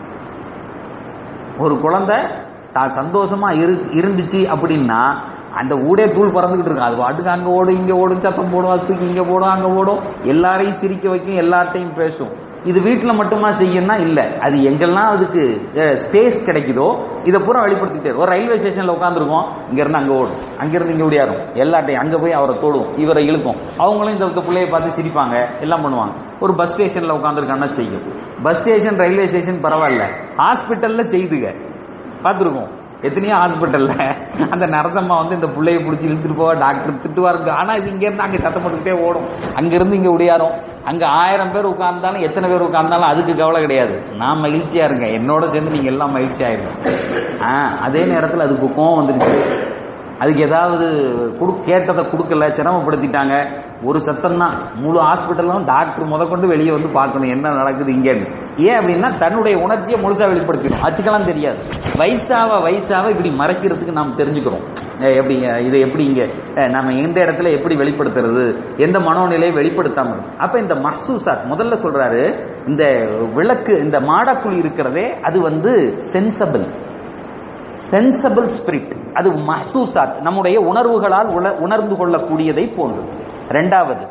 ஒரு குழந்தை தான் சந்தோஷமா இரு இருந்துச்சு அப்படின்னா அந்த ஊடே தூள் பறந்துகிட்டு இருக்கும் அது பாட்டுக்கு அங்க ஓடும் இங்க ஓடும் சத்தம் போடும் அது தூக்கி இங்க போடும் அங்க ஓடும் எல்லாரையும் சிரிக்க வைக்கும் எல்லார்ட்டையும் பேசும் இது வீட்டுல மட்டுமா செய்யணும்னா இல்ல அது எங்கெல்லாம் அதுக்கு ஸ்பேஸ் கிடைக்குதோ இதை பூரா வெளிப்படுத்திட்டே இருக்கும். ஒரு ரயில்வே ஸ்டேஷன்ல உட்காந்துருக்கோம் இங்க இருந்து அங்க ஓடும் அங்க இருந்து இங்க ஓடியாரும் எல்லார்ட்டையும் அங்க போய் அவரை தொடும் இவரை இழுக்கும் அவங்களும் இந்த பிள்ளைய பார்த்து சிரிப்பாங்க எல்லாம் பண்ணுவாங்க ஒரு பஸ் ஸ்டேஷன்ல உட்காந்துருக்காங்கன்னா செய்யும் பஸ் ஸ்டேஷன் ரயில்வே ஸ்டேஷன் பரவாயில்ல ஹாஸ்பிட்டல்ல செய்துங்க பார்த்துருக்கோம் எத்தனையோ ஹாஸ்பிட்டல்ல அந்த நரசம்மா வந்து இந்த பிள்ளைய பிடிச்சி இழுத்துட்டு போவா டாக்டர் திட்டுவாருங்க ஆனா இது இங்க இருந்து அங்க சத்தம் போட்டுக்கிட்டே ஓடும் அங்க இருந்து இங்க ஒடியாரும் அங்க ஆயிரம் பேர் உட்கார்ந்தாலும் எத்தனை பேர் உட்கார்ந்தாலும் அதுக்கு கவலை கிடையாது நான் மகிழ்ச்சியா இருக்கேன் என்னோட சேர்ந்து நீங்க எல்லாம் மகிழ்ச்சியா இருங்க ஆ அதே நேரத்தில் அதுக்கு கோவம் வந்துருச்சு அதுக்கு ஏதாவது குடு கேட்டதை கொடுக்கல சிரமப்படுத்திட்டாங்க ஒரு சத்தம் தான் முழு ஹாஸ்பிட்டலும் டாக்டர் முதற்கொண்டு வெளியே வந்து பார்க்கணும் என்ன நடக்குது இங்கேன்னு ஏன் அப்படின்னா தன்னுடைய உணர்ச்சியை முழுசா வெளிப்படுத்திடும் அச்சுக்கெல்லாம் தெரியாது வயசாவ வயசாவ இப்படி மறைக்கிறதுக்கு நாம் தெரிஞ்சுக்கிறோம் அஹ் எப்படி அஹ் இது எப்படி இங்க அஹ் நம்ம எந்த இடத்துல எப்படி வெளிப்படுத்துறது எந்த மனோநிலையை வெளிப்படுத்தாம இருக்கு. அப்ப இந்த மஹ்சூசாத் முதல்ல சொல்றாரு இந்த விளக்கு இந்த மாடக்குழி இருக்கிறதே அது வந்து சென்சபிள் சென்சபிள் ஸ்பிரிட் அது மஹ்சூசாத் நம்முடைய உணர்வுகளால் உண- உணர்ந்து கொள்ளக்கூடியதை போன்று ரெண்டாவது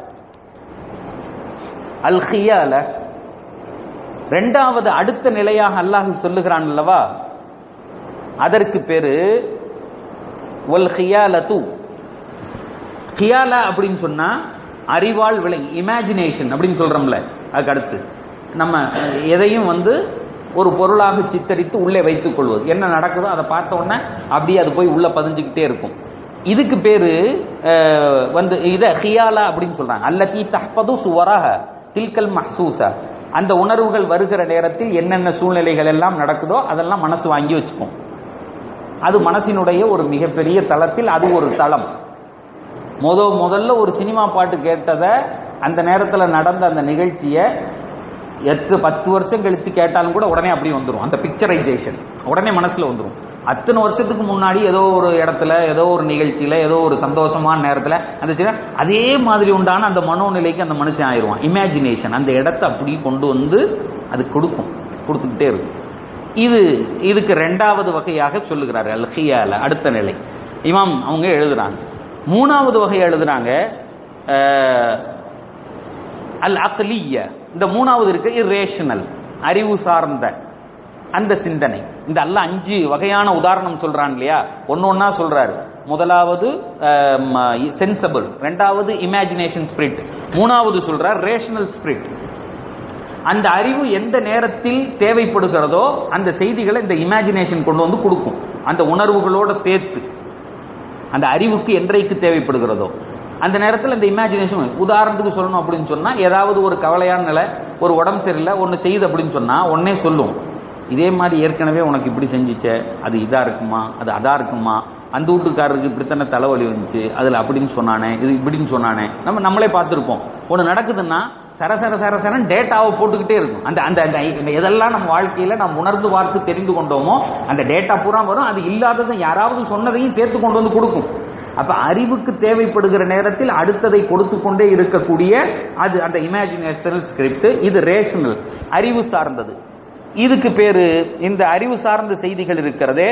அல் ஹியால ரெண்டாவது அடுத்த நிலையாக அல்லாஹ் சொல்லுகிறான் அல்லவா அதற்கு பேரு ஒல் ஹியாலத்து ஹியாலா அப்படின்னு சொன்னா அறிவால் விளை இமேஜினேஷன் அப்படின்னு சொல்றோம்ல அதுக்கு அடுத்து நம்ம அஹ், எதையும் வந்து ஒரு பொருளாக சித்தரித்து உள்ளே வைத்துக் கொள்வது என்ன நடக்குதோ அதை பார்த்த உடனே அப்படியே அது போய் உள்ள பதிஞ்சுக்கிட்டே இருக்கும் இதுக்கு பேரு அஹ், வந்து இத ஹியாலா அப்படின்னு சொல்றாங்க அல்லத்தி தஹ்பது சுவராக தில்கல் மஹ்சூசா அந்த உணர்வுகள் வருகிற நேரத்தில் என்னென்ன சூழ்நிலைகள் எல்லாம் நடக்குதோ அதெல்லாம் மனசு வாங்கி வச்சுக்கும் அது மனசினுடைய ஒரு மிகப்பெரிய தளத்தில் அது ஒரு தளம் முத முதல்ல ஒரு சினிமா பாட்டு கேட்டதை அந்த நேரத்தில் நடந்த அந்த நிகழ்ச்சியை எட்டு பத்து வருஷம் கழிச்சு கேட்டாலும் கூட உடனே அப்படியே வந்துடும் அந்த பிக்சரைசேஷன் உடனே மனசுல வந்துடும் அத்தனை வருஷத்துக்கு முன்னாடி ஏதோ ஒரு இடத்துல ஏதோ ஒரு நிகழ்ச்சியில ஏதோ ஒரு சந்தோஷமான நேரத்துல அந்த சில அதே மாதிரி உண்டான அந்த மனோநிலைக்கு அந்த மனுஷன் ஆயிடுவான் இமேஜினேஷன் அந்த இடத்தை அப்படி கொண்டு வந்து அது கொடுக்கும் கொடுத்துக்கிட்டே இருக்கும் இது இதுக்கு ரெண்டாவது வகையாக சொல்லுகிறார் அல் ஹியால அடுத்த நிலை இமாம் அவங்க எழுதுறாங்க மூணாவது வகை எழுதுறாங்க அஹ், அல் அக்லிய இந்த மூணாவது இருக்கு இரேஷனல் அறிவு சார்ந்த அந்த சிந்தனை இந்த அல்ல அஞ்சு வகையான உதாரணம் சொல்றான் இல்லையா ஒன்னு ஒன்னா சொல்றாரு முதலாவது சென்சபிள் ரெண்டாவது இமேஜினேஷன் ஸ்பிரிட் மூணாவது சொல்றார் ரேஷனல் ஸ்பிரிட் அந்த அறிவு எந்த நேரத்தில் தேவைப்படுகிறதோ அந்த செய்திகளை இந்த இமேஜினேஷன் கொண்டு வந்து கொடுக்கும் அந்த உணர்வுகளோட சேர்த்து அந்த அறிவுக்கு என்றைக்கு தேவைப்படுகிறதோ அந்த நேரத்தில் இந்த இமேஜினேஷன் உதாரணத்துக்கு சொல்லணும் அப்படின்னு சொன்னா ஏதாவது ஒரு கவலையான நிலை ஒரு உடம்பு சரியில்லை ஒன்று செய்யுது அப்படின்னு சொன்னா உடனே சொல்லும் இதே மாதிரி ஏற்கனவே உனக்கு இப்படி செஞ்சுச்சே அது இதா இருக்குமா அது அதா இருக்குமா அந்த வீட்டுக்காரருக்கு இப்படித்தானே தலைவலி வந்துச்சு அதில் அப்படின்னு சொன்னானே இது இப்படின்னு சொன்னானே நம்ம நம்மளே பார்த்துருப்போம் ஒன்று நடக்குதுன்னா சர சர சர சரன் டேட்டாவை போட்டுக்கிட்டே இருக்கும் அந்த அந்த அந்த இந்த எதெல்லாம் நம்ம வாழ்க்கையில நாம் உணர்ந்து பார்த்து தெரிந்து கொண்டோமோ அந்த டேட்டா பூரா வரும் அது இல்லாததை யாராவது சொன்னதையும் சேர்த்து கொண்டு வந்து கொடுக்கும் அப்ப அறிவுக்கு தேவைப்படுகிற நேரத்தில் அடுத்ததை கொடுத்து கொண்டே இருக்கக்கூடிய அது அந்த இமேஜினேஷனல் ஸ்கிரிப்ட் இது ரேஷனல் அறிவு சார்ந்தது இதுக்கு பேரு இந்த அறிவு சார்ந்த செய்திகள் இருக்கிறதே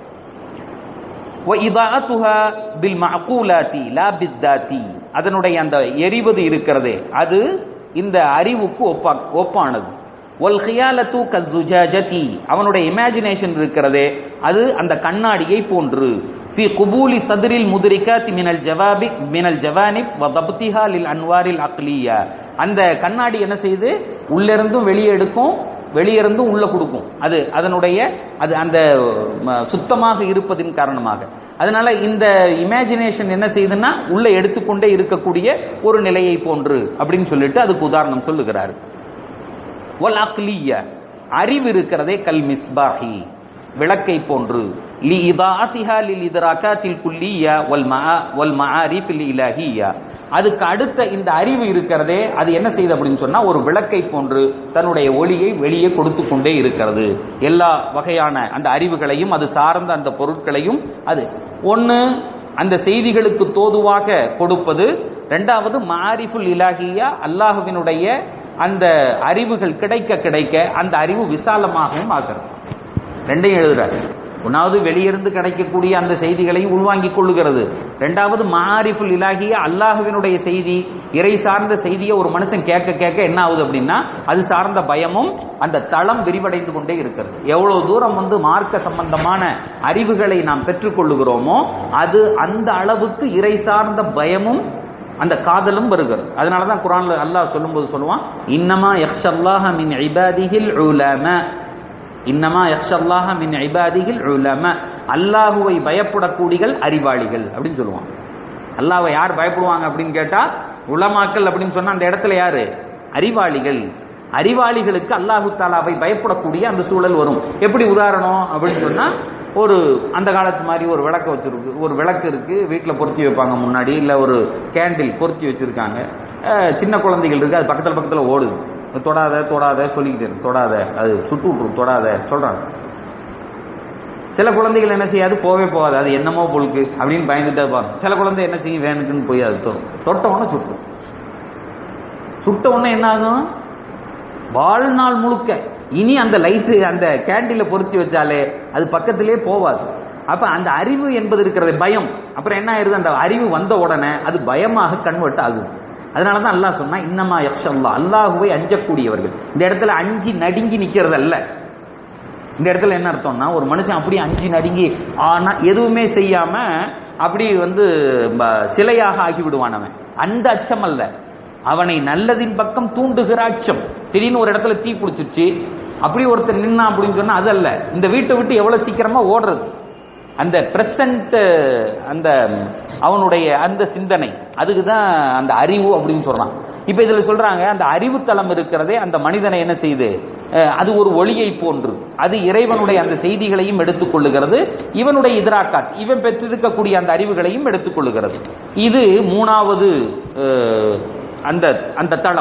وَإِضَاءَتُهَا بِالْمَعْقُولَاتِ لَا بِالذَّاتِ அதனுடைய அந்த எரிவது இருக்கிறதே அது இந்த அறிவுக்கு ஒப்பா ஒப்பானது ஒல் ஹியாலத்து கஸ்ஸுஜாஜதி அவனுடைய இமேஜினேஷன் இருக்கிறதே அது அந்த கண்ணாடியை போன்று ஃபி குபூலி சதுரில் முதிரிகாத் மினல் ஜவாபி மினல் ஜவானிப் வ தப்திஹா லில் அன்வாரில் அக்லியா அந்த கண்ணாடி என்ன செய்யுது உள்ளிருந்தும் வெளியே எடுக்கும் வெளியிருந்தும் உள்ள கொடுக்கும் அது அதனுடைய அது அந்த ம, சுத்தமாக இருப்பதின் காரணமாக அதனால இந்த இமேஜினேஷன் என்ன செய்யுதுன்னா உள்ள எடுத்துக்கொண்டே இருக்கக்கூடிய ஒரு நிலையை போன்று அப்படின்னு சொல்லிட்டு அதுக்கு உதாரணம் சொல்லுகிறாரு வல் அக்லிய அறிவு இருக்கிறதே கல் மிஸ்பாஹி விளக்கை போன்று லி இதாத்திஹா லில் இதராக்காத்தில் குல்லிய வல் மஆ வல் மஆரிஃப் லில் இலாஹியா அதுக்கு அடுத்த இந்த அறிவு இருக்கிறதே அது என்ன செய்யுது அப்படின்னு சொன்னா ஒரு விளக்கை போன்று தன்னுடைய ஒளியை வெளியே கொடுத்து கொண்டே இருக்கிறது எல்லா வகையான அந்த அறிவுகளையும் அது சார்ந்த அந்த பொருட்களையும் அது ஒன்னு அந்த செய்திகளுக்கு தோதுவாக கொடுப்பது ரெண்டாவது மாரிஃபுல் இலாகியா அல்லாஹுவினுடைய அந்த அறிவுகள் கிடைக்க கிடைக்க அந்த அறிவு விசாலமாகவும் ஆகிறது ரெண்டையும் எழுதுறாரு ஒன்னாவது வெளியிருந்து கிடைக்கக்கூடிய அந்த செய்திகளையும் உள்வாங்கிக் கொள்ளுகிறது ரெண்டாவது மாரிஃபுல் இலாகிய அல்லாஹுவினுடைய செய்தி இறை சார்ந்த செய்தியை ஒரு மனுஷன் கேட்க கேட்க என்ன ஆகுது அப்படின்னா அது சார்ந்த பயமும் அந்த தளம் விரிவடைந்து கொண்டே இருக்கிறது எவ்வளவு தூரம் வந்து மார்க்க சம்பந்தமான அறிவுகளை நாம் பெற்றுக்கொள்ளுகிறோமோ அது அந்த அளவுக்கு இறை சார்ந்த பயமும் அந்த காதலும் வருகிறது அதனால தான் குரான்ல அல்லாஹ் சொல்லும்போது சொல்லுவான் இன்னமா யக்ஷல்லாஹ மின் இபாதிஹில் உலமா இன்னமா யக்ஷல்லாஹ மின் இபாதிஹில் உலமா அல்லாஹுவை பயப்படக்கூடியகள் அறிவாளிகள் அப்படின்னு சொல்லுவான் அல்லாஹ்வை யார் பயப்படுவாங்க அப்படின்னு கேட்டா உலமாக்கள் அப்படின்னு சொன்னா அந்த இடத்துல யாரு அறிவாளிகள் அறிவாளிகளுக்கு அல்லாஹு தாலாவை பயப்படக்கூடிய அந்த சூழல் வரும் எப்படி உதாரணம் அப்படின்னு சொன்னா ஒரு அந்த காலத்து மாதிரி ஒரு விளக்கு வச்சிருக்கு ஒரு விளக்கு இருக்கு வீட்டில் பொருத்தி வைப்பாங்க முன்னாடி இல்லை ஒரு கேண்டில் பொருத்தி வச்சிருக்காங்க அஹ் சின்ன குழந்தைகள் இருக்கு அது பக்கத்தில் பக்கத்தில் ஓடுது தொடாத தொடாத சொல்லிக்கிட்டு இருக்கு தொடாத அது சுட்டு விட்டுரும் தொடாத சொல்றாங்க சில குழந்தைகள் என்ன செய்யாது போவே போகாது அது என்னமோ பொழுக்கு அப்படின்னு பயந்துட்டே இருப்பாங்க சில குழந்தை என்ன செய்யும் வேணுக்குன்னு போய் அது தொடும் தொட்ட உடனே சுட்டும் சுட்ட உடனே என்ன ஆகும் வாழ்நாள் முழுக்க இனி அந்த லைட்டு அந்த கேண்டில பொருத்தி வச்சாலே அது பக்கத்திலே போவாது அப்ப அந்த அறிவு என்பது இருக்கிறது பயம் அப்புறம் என்ன ஆயிருது அந்த அறிவு வந்த உடனே அது பயமாக கன்வெர்ட் ஆகுது அதனாலதான் அல்லாஹ் சொன்னா இன்னமா யக்ஷல்லா அல்லாஹுவை அஞ்சக்கூடியவர்கள் இந்த இடத்துல அஞ்சி நடுங்கி நிக்கிறது அல்ல இந்த இடத்துல என்ன அர்த்தம்னா ஒரு மனுஷன் அப்படியே அஞ்சு நடுங்கி ஆனா எதுவுமே செய்யாம அப்படி வந்து ப- சிலையாக ஆகி விடுவான் அவன் அந்த அச்சம் அல்ல அவனை நல்லதின் பக்கம் தூண்டுகிற அச்சம் திடீர்னு ஒரு இடத்துல தீ பிடிச்சிருச்சு அப்படி ஒருத்தர் நின்னா அப்படின்னு சொன்னா அது அல்ல இந்த வீட்டை விட்டு எவ்வளவு சீக்கிரமா ஓடுறது அந்த பிரசன்ட் அந்த அவனுடைய அந்த சிந்தனை அதுக்கு தான் அந்த அறிவு அப்படின்னு சொல்றான் இப்ப இதுல சொல்றாங்க அந்த அறிவு தளம் இருக்கிறதே அந்த மனிதனை என்ன செய்யுது அஹ், அது ஒரு ஒளியை போன்று அது இறைவனுடைய அந்த செய்திகளையும் எடுத்துக்கொள்ளுகிறது இவனுடைய இதராக்காட் இவன் பெற்றிருக்கக்கூடிய அந்த அறிவுகளையும் எடுத்துக்கொள்ளுகிறது இது மூணாவது அஹ், அந்த அந்த தளம்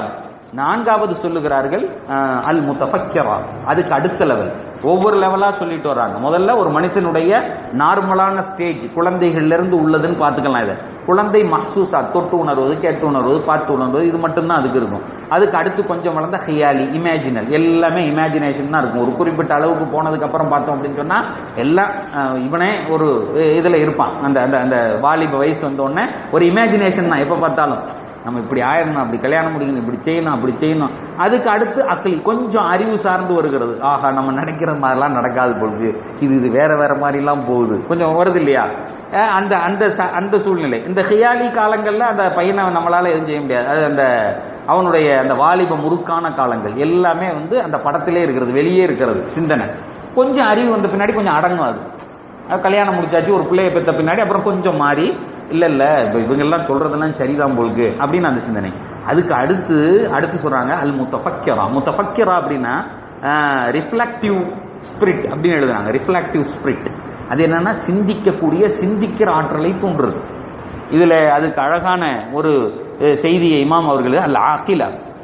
நான்காவது சொல்லுகிறார்கள் அஹ், அல் முத்தஃபக்கிரா அதுக்கு அடுத்த லெவல் ஒவ்வொரு லெவலா சொல்லிட்டு வர்றாங்க முதல்ல ஒரு மனுஷனுடைய நார்மலான ஸ்டேஜ் குழந்தைகள்ல இருந்து உள்ளதுன்னு பார்த்துக்கலாம் இதை குழந்தை மஹ்சூசா தொட்டு உணர்வது கேட்டு உணர்வது பாட்டு உணர்வது இது மட்டும்தான் அதுக்கு இருக்கும் அதுக்கு அடுத்து கொஞ்சம் வளர்ந்த ஹியாலி இமேஜினல் எல்லாமே இமேஜினேஷன் தான் இருக்கும் ஒரு குறிப்பிட்ட அளவுக்கு போனதுக்கு அப்புறம் பார்த்தோம் அப்படின்னு சொன்னா எல்லாம் அஹ், இவனே ஒரு அஹ், இதுல இருப்பான் அந்த அந்த அந்த வாலிப வயசு வந்த உடனே ஒரு இமேஜினேஷன் தான் எப்ப பார்த்தாலும் நம்ம இப்படி ஆயிடணும் அப்படி கல்யாணம் முடிக்கணும் இப்படி செய்யணும் அப்படி செய்யணும் அதுக்கு அடுத்து அக்கல் கொஞ்சம் அறிவு சார்ந்து வருகிறது ஆஹா நம்ம நினைக்கிற மாதிரிலாம் நடக்காது பொழுது இது இது வேற வேற மாதிரிலாம் போகுது கொஞ்சம் வருது இல்லையா அஹ் அந்த அந்த ச- அந்த சூழ்நிலை இந்த ஹியாலி காலங்கள்ல அந்த பையனை நம்மளால எதுவும் செய்ய முடியாது அது அந்த அவனுடைய அந்த வாலிப முறுக்கான காலங்கள் எல்லாமே வந்து அந்த படத்திலே இருக்கிறது வெளியே இருக்கிறது சிந்தனை கொஞ்சம் அறிவு வந்த பின்னாடி கொஞ்சம் அடங்கும் அது அது கல்யாணம் முடிச்சாச்சு ஒரு பிள்ளைய பெற்ற பின்னாடி அப்புறம் கொஞ்சம் மாறி இல்ல இல்ல இப்ப இவங்க எல்லாம் சொல்றதெல்லாம் சரிதான் போலுக்கு அப்படின்னு அந்த சிந்தனை அதுக்கு அடுத்து அடுத்து சொல்றாங்க அல் முத்தஃபக்கிரா முத்தஃபக்கிரா அப்படின்னா ரிஃப்ளெக்டிவ் ஸ்பிரிட் அப்படின்னு எழுதுறாங்க ரிஃப்ளெக்டிவ் ஸ்பிரிட் அது என்னன்னா சிந்திக்கக்கூடிய சிந்திக்கிற ஆற்றலை தூண்டுறது இதுல அதுக்கு அழகான ஒரு அஹ், செய்தியை இமாம் அவர்கள் அல் ஆக்கிலா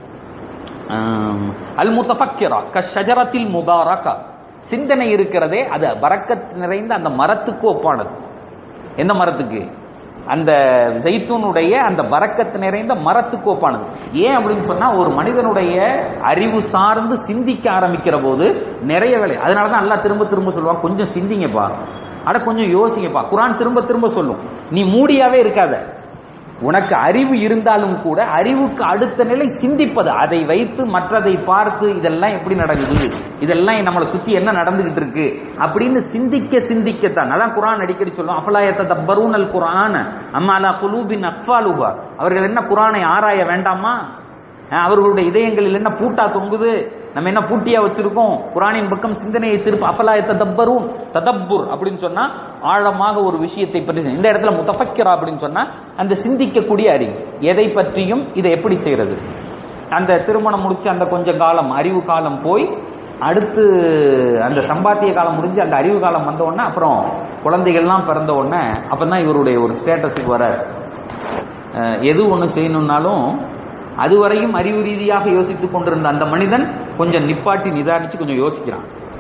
ஆம், அல் முத்தஃபக்கிரா கஷஜரத்தில் முபாரகா சிந்தனை இருக்கிறதே அது பரக்கத் நிறைந்த அந்த மரத்துக்கு ஒப்பானது எந்த மரத்துக்கு அந்த ஜெய்தூனுடைய அந்த பரக்கத்து நிறைந்த மரத்துக்கு ஒப்பானது ஏன் அப்படின்னு சொன்னா ஒரு மனிதனுடைய அறிவு சார்ந்து சிந்திக்க ஆரம்பிக்கிற போது நிறைய வேலை அதனால தான் அல்லாஹ் திரும்ப திரும்ப சொல்லுவான் கொஞ்சம் சிந்திங்கப்பா அட கொஞ்சம் யோசிங்கப்பா குரான் திரும்ப திரும்ப சொல்லும் நீ மூடியாவே இருக்காத உனக்கு அறிவு இருந்தாலும் கூட அறிவுக்கு அடுத்த நிலை சிந்திப்பது அதை வைத்து மற்றதை பார்த்து இதெல்லாம் எப்படி நடக்குது இதெல்லாம் நம்மளை சுத்தி என்ன நடந்துகிட்டு இருக்கு அப்படின்னு சிந்திக்க சிந்திக்கத்தான் அதான் குரான் அடிக்கடி சொல்லுவோம் அஃபலாயத்த தப்பரூனல் குரான் அம்மாலா குலூபின் அக்ஃபாலுஹா அவர்கள் என்ன குரானை ஆராய வேண்டாமா அஹ் அவர்களுடைய இதயங்களில் என்ன பூட்டா தொங்குது நம்ம என்ன பூட்டியா வச்சிருக்கோம் குரானின் பக்கம் சிந்தனையை திருப்ப அஃபலாய ததப்பரும் ததப்புர் அப்படின்னு சொன்னா ஆழமாக ஒரு விஷயத்தை பற்றி சிந்தி- இந்த இடத்துல முத்தஃபக்கிரா அப்படின்னு சொன்னா அந்த சிந்திக்கக்கூடிய அறிவு எதை பற்றியும் இதை எப்படி செய்யறது அந்த திருமணம் முடிச்சு அந்த கொஞ்ச காலம் அறிவு காலம் போய் அடுத்து அந்த சம்பாத்திய காலம் முடிஞ்சு அந்த அறிவு காலம் வந்த உடனே அப்புறம் குழந்தைகள்லாம் பிறந்த உடனே அப்பதான் இவருடைய ஒரு ஸ்டேட்டஸுக்கு வரார் அஹ் எது ஒன்று செய்யணும்னாலும் அதுவரையும் அறிவு ரீதியாக யோசித்துக் கொண்டிருந்த அந்த மனிதன் கொஞ்சம் நிப்பாட்டி நிதானிச்சு கொஞ்சம் யோசிக்கிறான்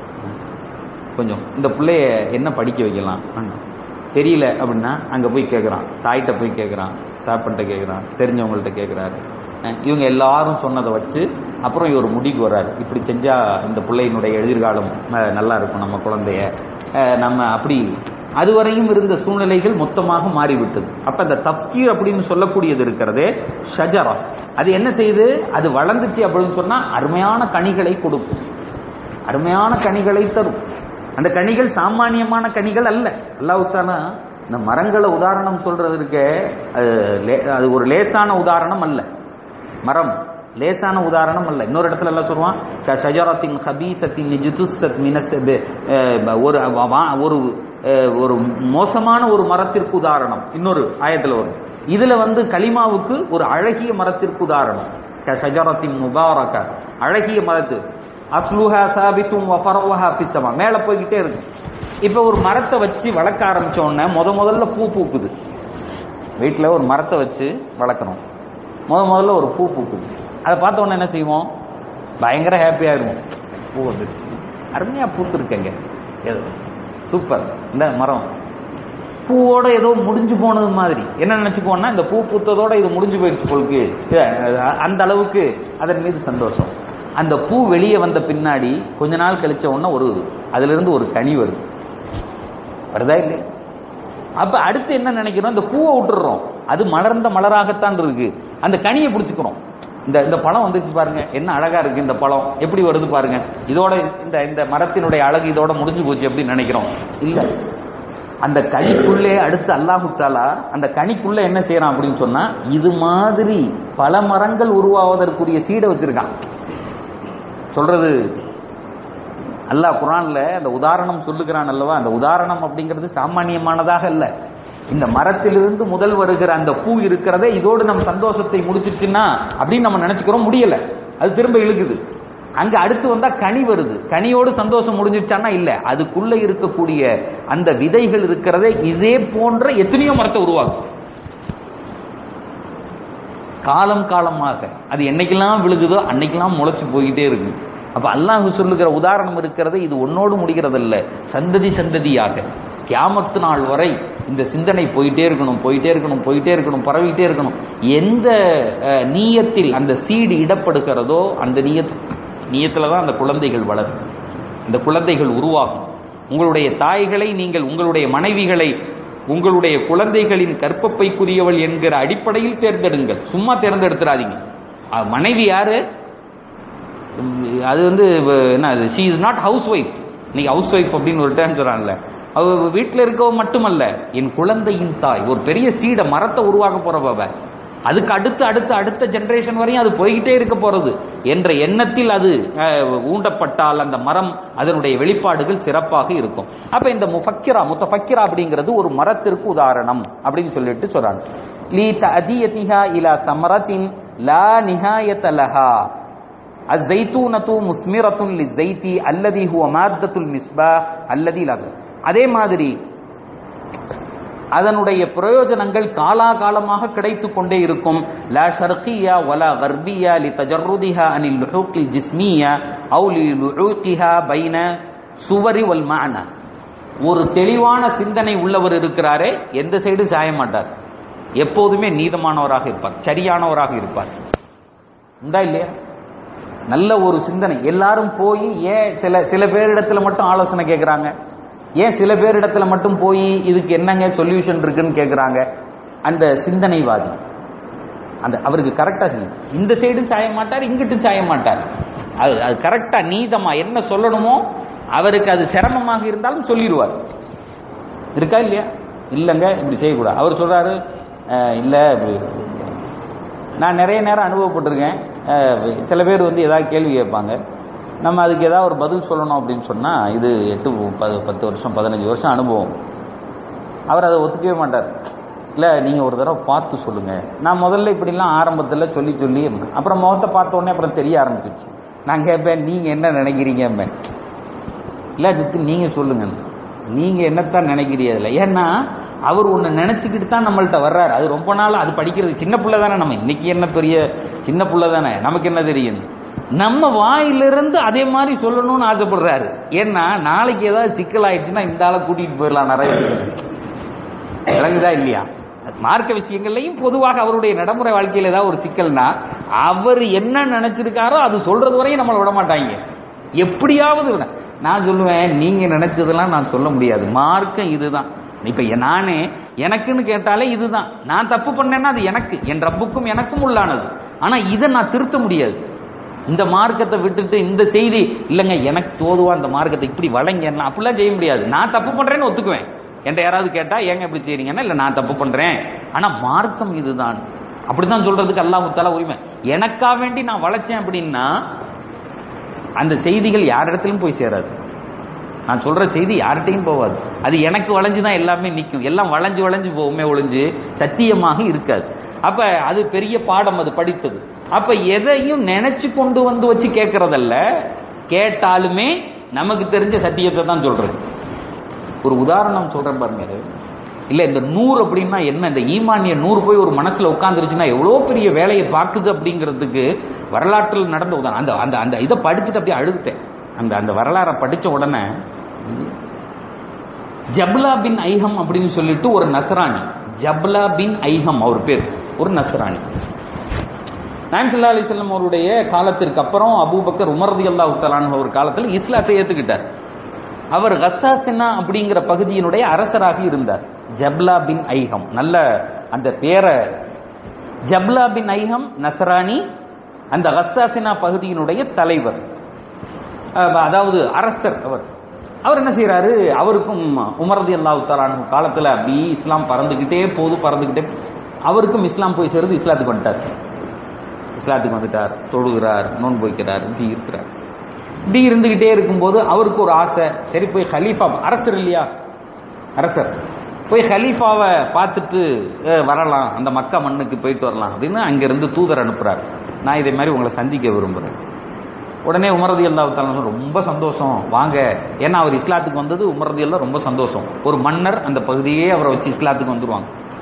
கொஞ்சம் இந்த பிள்ளைய என்ன படிக்க வைக்கலாம் அண்ணா. தெரியல அப்படின்னா அங்கே போய் கேட்குறான் தாய்கிட்ட போய் கேட்குறான் தாப்பன்ட்ட கேட்குறான் தெரிஞ்சவங்கள்ட்ட கேட்குறாரு இவங்க எல்லாரும் சொன்னதை வச்சு அப்புறம் இவர் முடிக்கு வர்றாரு இப்படி செஞ்சா இந்த பிள்ளையினுடைய எதிர்காலம் அஹ், நல்லா இருக்கும் நம்ம குழந்தைய அஹ், நம்ம அப்படி அதுவரையும் இருந்த சூழ்நிலைகள் மொத்தமாக மாறிவிட்டது அப்ப இந்த தப்கீர் அப்படின்னு சொல்லக்கூடியது இருக்கிறதே ஷஜரா அது என்ன செய்யுது அது வளர்ந்துச்சு அப்படின்னு சொன்னா அருமையான கனிகளை கொடுக்கும் அருமையான கனிகளை தரும் அந்த கனிகள் சாமானியமான கனிகள் அல்ல அல்லாஹ்தானா இந்த மரங்களை உதாரணம் சொல்றதற்கு அது லே- அது ஒரு லேசான உதாரணம் அல்ல மரம் லேசான உதாரணம் அல்ல இன்னொரு இடத்துல எல்லாம் சொல்லுவான் க ஷஜரத்தின் ஹபீசத்தின் நிஜுதுசத் மினசபு ஒரு வா- ஒரு அஹ், ஒரு மோசமான ஒரு மரத்திற்கு உதாரணம் இன்னொரு ஆயத்துல வரும் இதுல வந்து கலிமாவுக்கு ஒரு அழகிய மரத்திற்கு உதாரணம் க ஷஜரத்தின் முபாரக அழகிய மரத்து அஸ்லுஹா சாபித்தும் வஃபரவஹா பிஸ்ஸமா மேல போய்கிட்டே இருக்கு இப்ப ஒரு மரத்தை வச்சு வளர்க்க ஆரம்பிச்ச உடனே முத முதல்ல பூ பூக்குது வீட்டில் ஒரு மரத்தை வச்சு வளர்க்கணும் முத முதல்ல ஒரு பூ பூக்குது அதை பார்த்த உடனே என்ன செய்வோம் பயங்கர ஹாப்பியா இருக்கும் பூ வந்துருச்சு அருமையா பூத்துருக்கங்க ஏதோ சூப்பர் இந்த மரம் பூவோட ஏதோ முடிஞ்சு போனது மாதிரி என்ன நினைச்சுக்கோன்னா இந்த பூ பூத்ததோட இது முடிஞ்சு போயிடுச்சு பொழுது அந்த அளவுக்கு அதன் மீது சந்தோஷம் அந்த பூ வெளியே வந்த பின்னாடி கொஞ்ச நாள் கழிச்ச உடனே ஒரு அதுல இருந்து ஒரு கனி வருது வருதா இல்லையா அப்ப அடுத்து என்ன நினைக்கிறோம் இந்த பூவை விட்டுறோம் அது மலர்ந்த மலராகத்தான் இருக்கு அந்த கனியை பிடிச்சுக்கிறோம் இந்த இந்த பழம் வந்துச்சு பாருங்க என்ன அழகா இருக்கு இந்த பழம் எப்படி வருது பாருங்க இதோட இந்த இந்த மரத்தினுடைய அழகு இதோட முடிஞ்சு போச்சு அப்படின்னு நினைக்கிறோம் இல்ல அந்த கனிக்குள்ளே அடுத்து அல்லாஹு தாலா அந்த கனிக்குள்ள என்ன செய்யறான் அப்படின்னு சொன்னா இது மாதிரி பல மரங்கள் உருவாவதற்குரிய சீடை வச்சிருக்கான் சொல்றது அல்லாஹ் குரான்ல அந்த உதாரணம் சொல்லுகிறான் அல்லவா அந்த உதாரணம் அப்படிங்கிறது சாமானியமானதாக அல்ல இந்த மரத்திலிருந்து முதல் வருகிற அந்த பூ இருக்கிறதே இதோடு நம்ம சந்தோஷத்தை முடிச்சிருச்சுன்னா அப்படின்னு நம்ம நினைச்சுக்கிறோம் முடியல அது திரும்ப இழுக்குது அங்க அடுத்து வந்தா கனி வருது கனியோடு சந்தோஷம் முடிஞ்சிருச்சான்னா இல்ல அதுக்குள்ள இருக்கக்கூடிய அந்த விதைகள் இருக்கிறதே இதே போன்ற எத்தனையோ மரத்தை உருவாக்கும் காலம் காலமாக அது என்னைக்கெல்லாம் விழுகுதோ அன்னைக்கெல்லாம் முளைச்சு போய்கிட்டே இருக்கு அப்ப அல்லாஹ் சொல்லுகிற உதாரணம் இருக்கிறது இது ஒன்னோடு முடிகிறதல்ல சந்ததி சந்ததியாக கியாமத்து நாள் வரை இந்த சிந்தனை போயிட்டே இருக்கணும் போயிட்டே இருக்கணும் போயிட்டே இருக்கணும் பரவிட்டே இருக்கணும் எந்த அஹ், நீயத்தில் அந்த சீடு இடப்படுகிறதோ அந்த நீயத் நீயத்தில் தான் அந்த குழந்தைகள் வளரும் இந்த குழந்தைகள் உருவாகும் உங்களுடைய தாய்களை நீங்கள் உங்களுடைய மனைவிகளை உங்களுடைய குழந்தைகளின் கற்பப்பைக்குரியவள் என்கிற அடிப்படையில் தேர்ந்தெடுங்கள் சும்மா தேர்ந்தெடுத்துறாதீங்க அஹ், மனைவி யாரு உம், அது வந்து வ- என்ன அது she is not housewife இன்னைக்கு ஹவுஸ் ஒய்ஃப் அப்படின்னு ஒரு டேர்ம் சொல்றாங்கல்ல அவ வீட்டில் இருக்கவ மட்டுமல்ல என் குழந்தையின் தாய் ஒரு பெரிய சீடை மரத்தை உருவாக்க போறவ அவ. அதுக்கு அடுத்து அடுத்து அடுத்த ஜெனரேஷன் வரையும் அது போய்கிட்டே இருக்க போறது என்ற எண்ணத்தில் அது அஹ், ஊண்டப்பட்டால் அந்த மரம் அதனுடைய வெளிப்பாடுகள் சிறப்பாக இருக்கும் அப்ப இந்த முஃபக்கிரா முத்தஃபக்கிரா அப்படிங்கிறது ஒரு மரத்திற்கு உதாரணம் அப்படின்னு சொல்லிட்டு சொல்றாங்க லீ தஅதியதிஹா இலா தமரத்தின் லா நிஹாயத லஹா الزيتونة مثمرة للزيت الذي هو مادة المصباح الذي لا அதே மாதிரி அதனுடைய பிரயோஜனங்கள் காலாகாலமாக கிடைத்து கொண்டே இருக்கும் லா ஷர்கியா வலா கர்பியா லி தஜர்ருதிஹா அனில் லுஹூக்கில் ஜிஸ்மியா அவு லி லுஹூக்கிஹா பைன சுவரி வல் மஅனா ஒரு தெளிவான சிந்தனை உள்ளவர் இருக்கிறாரே எந்த சைடு சாய மாட்டார் எப்போதுமே நீதமானவராக இருப்பார் சரியானவராக இருப்பார் உண்டா இல்லையா நல்ல ஒரு சிந்தனை எல்லாரும் போய் ஏன் சில சில பேரிடத்துல மட்டும் ஆலோசனை கேட்குறாங்க ஏன் சில பேரிடத்துல மட்டும் போய் இதுக்கு என்னங்க சொல்யூஷன் இருக்குன்னு கேட்குறாங்க அந்த சிந்தனைவாதி அந்த அவருக்கு கரெக்டா செய்யும் இந்த சைடும் சாய மாட்டார் இங்கிட்டும் சாய மாட்டார் அது அது கரெக்டா நீதமா என்ன சொல்லணுமோ அவருக்கு அது சிரமமாக இருந்தாலும் சொல்லிடுவார் இருக்கா இல்லையா இல்லைங்க இப்படி செய்யக்கூடாது அவர் சொல்றாரு "அஹ், இல்ல இப்படி நான் நிறைய நேரம் அனுபவப்பட்டிருக்கேன் அஹ், சில பேர் வந்து ஏதாவது கேள்வி கேட்பாங்க நம்ம அதுக்கு ஏதாவது ஒரு பதில் சொல்லணும் அப்படின்னு சொன்னால் இது எட்டு ப- பத்து வருஷம் பதினஞ்சு வருஷம் அனுபவம் அவர் அதை ஒத்துக்கவே மாட்டார் இல்லை நீங்கள் ஒரு தடவை பார்த்து சொல்லுங்கள் நான் முதல்ல இப்படிலாம் ஆரம்பத்தில் சொல்லி சொல்லி இருந்தேன். அப்புறம் முகத்தை பார்த்த உடனே அப்புறம் தெரிய ஆரம்பிச்சிச்சு நான் கேட்பேன் நீங்கள் என்ன நினைக்கிறீங்க இல்லை ஜித்து நீங்கள் சொல்லுங்க நீங்கள் என்னத்தான் நினைக்கிறீங்க அதில் ஏன்னா அவர் ஒன்று நினச்சிக்கிட்டு தான் நம்மள்ட்ட வர்றாரு அது ரொம்ப நாள் அது படிக்கிறது சின்ன பிள்ளை தானே நம்ம இன்னைக்கு என்ன பெரிய சின்ன பிள்ளை தானே நமக்கு என்ன தெரியும் நம்ம வாயிலிருந்து அதே மாதிரி சொல்லணும்னு ஆசைப்படுறாரு ஏன்னா நாளைக்கு ஏதாவது சிக்கல் ஆயிடுச்சுன்னா இந்த ஆளை கூட்டிகிட்டு போயிடலாம் நிறைய பேர். விளங்குதா இல்லையா மார்க்க விஷயங்கள்லையும் பொதுவாக அவருடைய நடைமுறை வாழ்க்கையில் ஏதாவது ஒரு சிக்கல்னா அவர் என்ன நினைச்சிருக்காரோ அது சொல்றது வரையும் நம்மளை விட மாட்டாங்க எப்படியாவது விட- நான் சொல்லுவேன் நீங்க நினைச்சதெல்லாம் நான் சொல்ல முடியாது மார்க்கம் இதுதான் இப்ப எ- நானே எனக்குன்னு கேட்டாலே இதுதான் நான் தப்பு பண்ணேன்னா அது எனக்கு என் ரப்புக்கும் எனக்கும் உள்ளானது ஆனா இதை நான் திருத்த முடியாது இந்த மார்க்கத்தை விட்டுட்டு இந்த செய்தி இல்லைங்க எனக்கு தோதுவா இந்த மார்க்கத்தை இப்படி வழங்க அப்படிலாம் செய்ய முடியாது நான் தப்பு பண்றேன்னு ஒத்துக்குவேன் என்கிட்ட யாராவது கேட்டா ஏங்க இப்படி செய்றீங்கன்னா இல்ல நான் தப்பு பண்றேன் ஆனா மார்க்கம் இதுதான் அப்படிதான் சொல்றதுக்கு அல்லாஹ் தஆலா உரிமை எனக்கா வேண்டி நான் வளைச்சேன் அப்படின்னா அந்த செய்திகள் யாரிடத்திலும் போய் சேராது நான் சொல்ற செய்தி யார்கிட்டையும் போகாது அது எனக்கு வளைஞ்சு தான் எல்லாமே நிற்கும் எல்லாம் வளைஞ்சு வளைஞ்சு போகுமே ஒளிஞ்சு சத்தியமாக இருக்காது அப்ப அது பெரிய பாடம் அது படித்தது அப்ப எதையும் நினைச்சு கொண்டு வந்து வச்சு கேட்கறதல்ல கேட்டாலுமே நமக்கு தெரிஞ்ச சத்தியத்தை தான் சொல்றது ஒரு உதாரணம் சொல்றேன் பாருங்க இது. இல்ல இந்த நூறு அப்படின்னா என்ன இந்த ஈமானிய நூறு போய் ஒரு மனசுல உட்காந்துருச்சுன்னா எவ்வளோ பெரிய வேலையை பார்க்குது அப்படிங்கிறதுக்கு வரலாற்றில் நடந்த உதாரணம் அந்த அந்த அந்த இதை படிச்சுட்டு அப்படியே அழுதுட்டேன் அந்த அந்த வரலாறை படிச்ச உடனே ஜப்லா பின் ஐஹம் அப்படின்னு சொல்லிட்டு ஒரு நசராணி ஜப்லா பின் ஐஹம் அவர் பேர் ஒரு நசராணி நாயம்சல்லா அலிசல்லம் அவருடைய காலத்திற்கு அப்புறம் அபூபக்கர் உமர்தி அல்லா உத்தலான ஒரு காலத்தில் இஸ்லாத்தை ஏத்துக்கிட்டார் அவர் கசாசினா அப்படிங்கிற பகுதியினுடைய அரசராக இருந்தார் ஜப்லா பின் ஐஹம் நல்ல அந்த பேரை ஜப்லா பின் ஐஹம் நசராணி அந்த கசாசினா பகுதியினுடைய தலைவர் அஹ் அதாவது அரசர் அவர் அவர் என்ன செய்யறாரு அவருக்கும் உமரதி அல்லாஹ் தலான காலத்துல அப்படி இஸ்லாம் பறந்துகிட்டே போது பறந்துகிட்டே அவருக்கும் இஸ்லாம் போய் சேருது இஸ்லாத்துக்கு வந்துட்டார் இஸ்லாத்துக்கு வந்துட்டார் தொழுகிறார் நோன்பு வைக்கிறார் இப்படி இருக்கிறார் இப்படி இருந்துகிட்டே இருக்கும்போது அவருக்கு ஒரு ஆசை சரி போய் ஹலீஃபா அரசர் இல்லையா அரசர் போய் ஹலீஃபாவை பார்த்துட்டு அஹ், வரலாம் அந்த மக்கா மண்ணுக்கு போயிட்டு வரலாம் அப்படின்னு அங்கிருந்து தூதர் அனுப்புறார் நான் இதே மாதிரி உங்களை சந்திக்க விரும்புறேன் உடனே உமரதி அல்லா ரொம்ப சந்தோஷம் வாங்க ஏன்னா அவர் இஸ்லாத்துக்கு வந்தது உமரதி எல்லாம் ரொம்ப சந்தோஷம் ஒரு மன்னர் அந்த பகுதியே அவரை வச்சு இஸ்லாத்துக்கு வந்துருவாங்க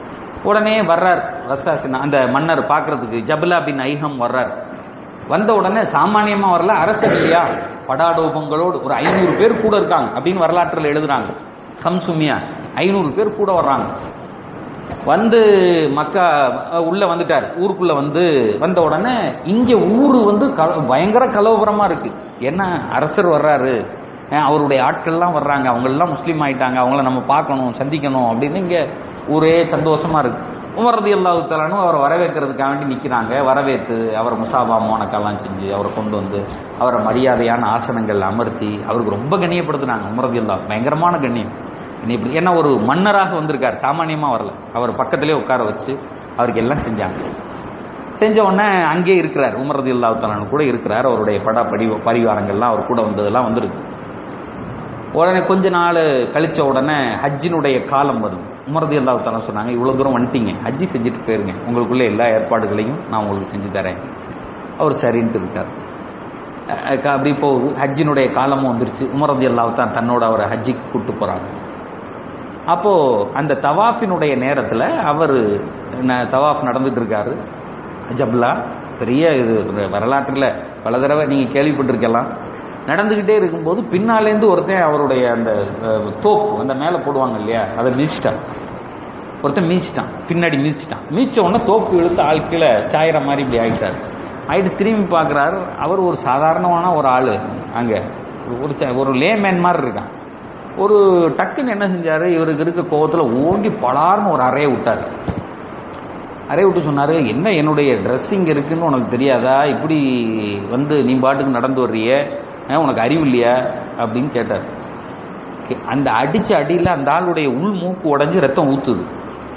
உடனே வர்றார் ரஸ்தாசினா அந்த மன்னர் பார்க்கறதுக்கு ஜபலா பின் ஐஹம் வர்றார் வந்த உடனே சாமானியமா வரல அரசர் இல்லையா படாடோபங்களோடு ஒரு ஐநூறு பேர் கூட இருக்காங்க அப்படின்னு வரலாற்றில் எழுதுறாங்க ஹம்சுமியா ஐநூறு பேர் கூட வர்றாங்க வந்து மக்கா அஹ், உள்ள வந்துட்டார் ஊருக்குள்ள வந்து வந்த உடனே இங்க ஊரு வந்து கல- பயங்கர கலவரமா இருக்கு என்ன அரசர் வர்றாரு அஹ், அவருடைய ஆட்கள்லாம் வர்றாங்க அவங்க எல்லாம் முஸ்லீம் ஆயிட்டாங்க அவங்கள நம்ம பார்க்கணும் சந்திக்கணும் அப்படின்னு இங்க ஊரே சந்தோஷமா இருக்கு உமரது அல்லாஹுத்தலானும் அவரை வரவேற்கிறதுக்காக வேண்டி நிக்கிறாங்க வரவேற்று அவர் முசாபா மோனக்கெல்லாம் செஞ்சு அவரை கொண்டு வந்து அவரை மரியாதையான ஆசனங்கள் அமர்த்தி அவருக்கு ரொம்ப கண்ணியப்படுத்துனாங்க உமரது அல்லா பயங்கரமான கண்ணியம் கண்ணியப்படுத்தி ஏன்னா ஒரு மன்னராக வந்திருக்கார் சாமானியமா வரல அவர் பக்கத்திலே உட்கார வச்சு அவருக்கு எல்லாம் செஞ்சாங்க செஞ்ச உடனே அங்கே இருக்கிறார் உமரது இல்லாத்தலானு கூட இருக்கிறார் அவருடைய பட படி பரிவாரங்கள்லாம் அவர் கூட வந்ததெல்லாம் வந்திருக்கு உடனே கொஞ்ச நாள் கழிச்ச உடனே ஹஜ்ஜினுடைய காலம் வருது உமரது இல்லாத்தலாம் சொன்னாங்க இவ்வளோ தூரம் வந்துட்டீங்க ஹஜ்ஜி செஞ்சுட்டு போயிருங்க உங்களுக்குள்ள எல்லா ஏற்பாடுகளையும் நான் உங்களுக்கு செஞ்சு தரேன் அவர் சரின்ட்டு இருக்கார் அஹ் க- அப்படி போகுது ஹஜ்ஜினுடைய காலமும் வந்துருச்சு உமரது அல்லாஹ் தன்னோட அவரை ஹஜ்ஜிக்கு கூட்டு போறாங்க அப்போ அந்த தவாஃபினுடைய நேரத்துல அவர் தவாஃப் நடந்துட்டு இருக்காரு ஜப்லா பெரிய இது ஒரு வரலாற்றுல பல தடவை நீங்க கேள்விப்பட்டிருக்கலாம் நடந்துகிட்டே இருக்கும்போது பின்னாலேருந்து ஒருத்தன் அவருடைய அந்த அஹ், தோப்பு அந்த மேலே போடுவாங்க இல்லையா அதை மிதிச்சிட்டான் ஒருத்தன் மீச்சிட்டான் பின்னாடி மீச்சிட்டான் மீச்ச உடனே தோப்பு இழுத்து ஆள் கீழே சாயிற மாதிரி இப்படி ஆயிட்டார் ஆயிட்டு திரும்பி பார்க்குறாரு அவர் ஒரு சாதாரணமான ஒரு ஆள் அங்கே ஒரு ச- ஒரு லேமேன் மாதிரி இருக்கான் ஒரு டக்குன்னு என்ன செஞ்சாரு இவருக்கு இருக்க கோவத்தில் ஓங்கி பலார்னு ஒரு அறையை விட்டார் அறையை விட்டு சொன்னாரு என்ன என்னுடைய ட்ரெஸ்ஸிங் இருக்குன்னு உனக்கு தெரியாதா இப்படி வந்து நீ பாட்டுக்கு நடந்து வர்றியே அஹ், உனக்கு அறிவு இல்லையா அப்படின்னு கேட்டார் கே- அந்த அடிச்ச அடியில் அந்த ஆளுடைய உள் மூக்கு உடைஞ்சு ரத்தம் ஊத்துது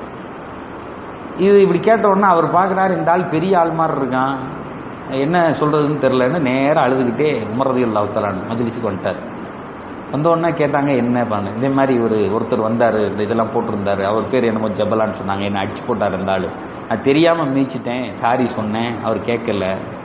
இது இப்படி கேட்ட உடனே அவர் பார்க்குறாரு இந்த ஆள் பெரிய ஆள் மாதிரி இருக்கான் என்ன சொல்றதுன்னு தெரிலன்னு நேரா அழுதுகிட்டே உமரது இல்லாத்தலான் மஜ்லிஸுக்கு வந்துட்டார் வந்த உடனே கேட்டாங்க என்ன பண்ணு இதே மாதிரி ஒரு ஒருத்தர் வந்தார் இந்த இதெல்லாம் போட்டிருந்தாரு அவர் பேர் என்னமோ ஜபலான்னு சொன்னாங்க என்ன அடிச்சு போட்டார் இந்த ஆள் நான் தெரியாமல் மீச்சிட்டேன் சாரி சொன்னேன் அவர் கேட்கல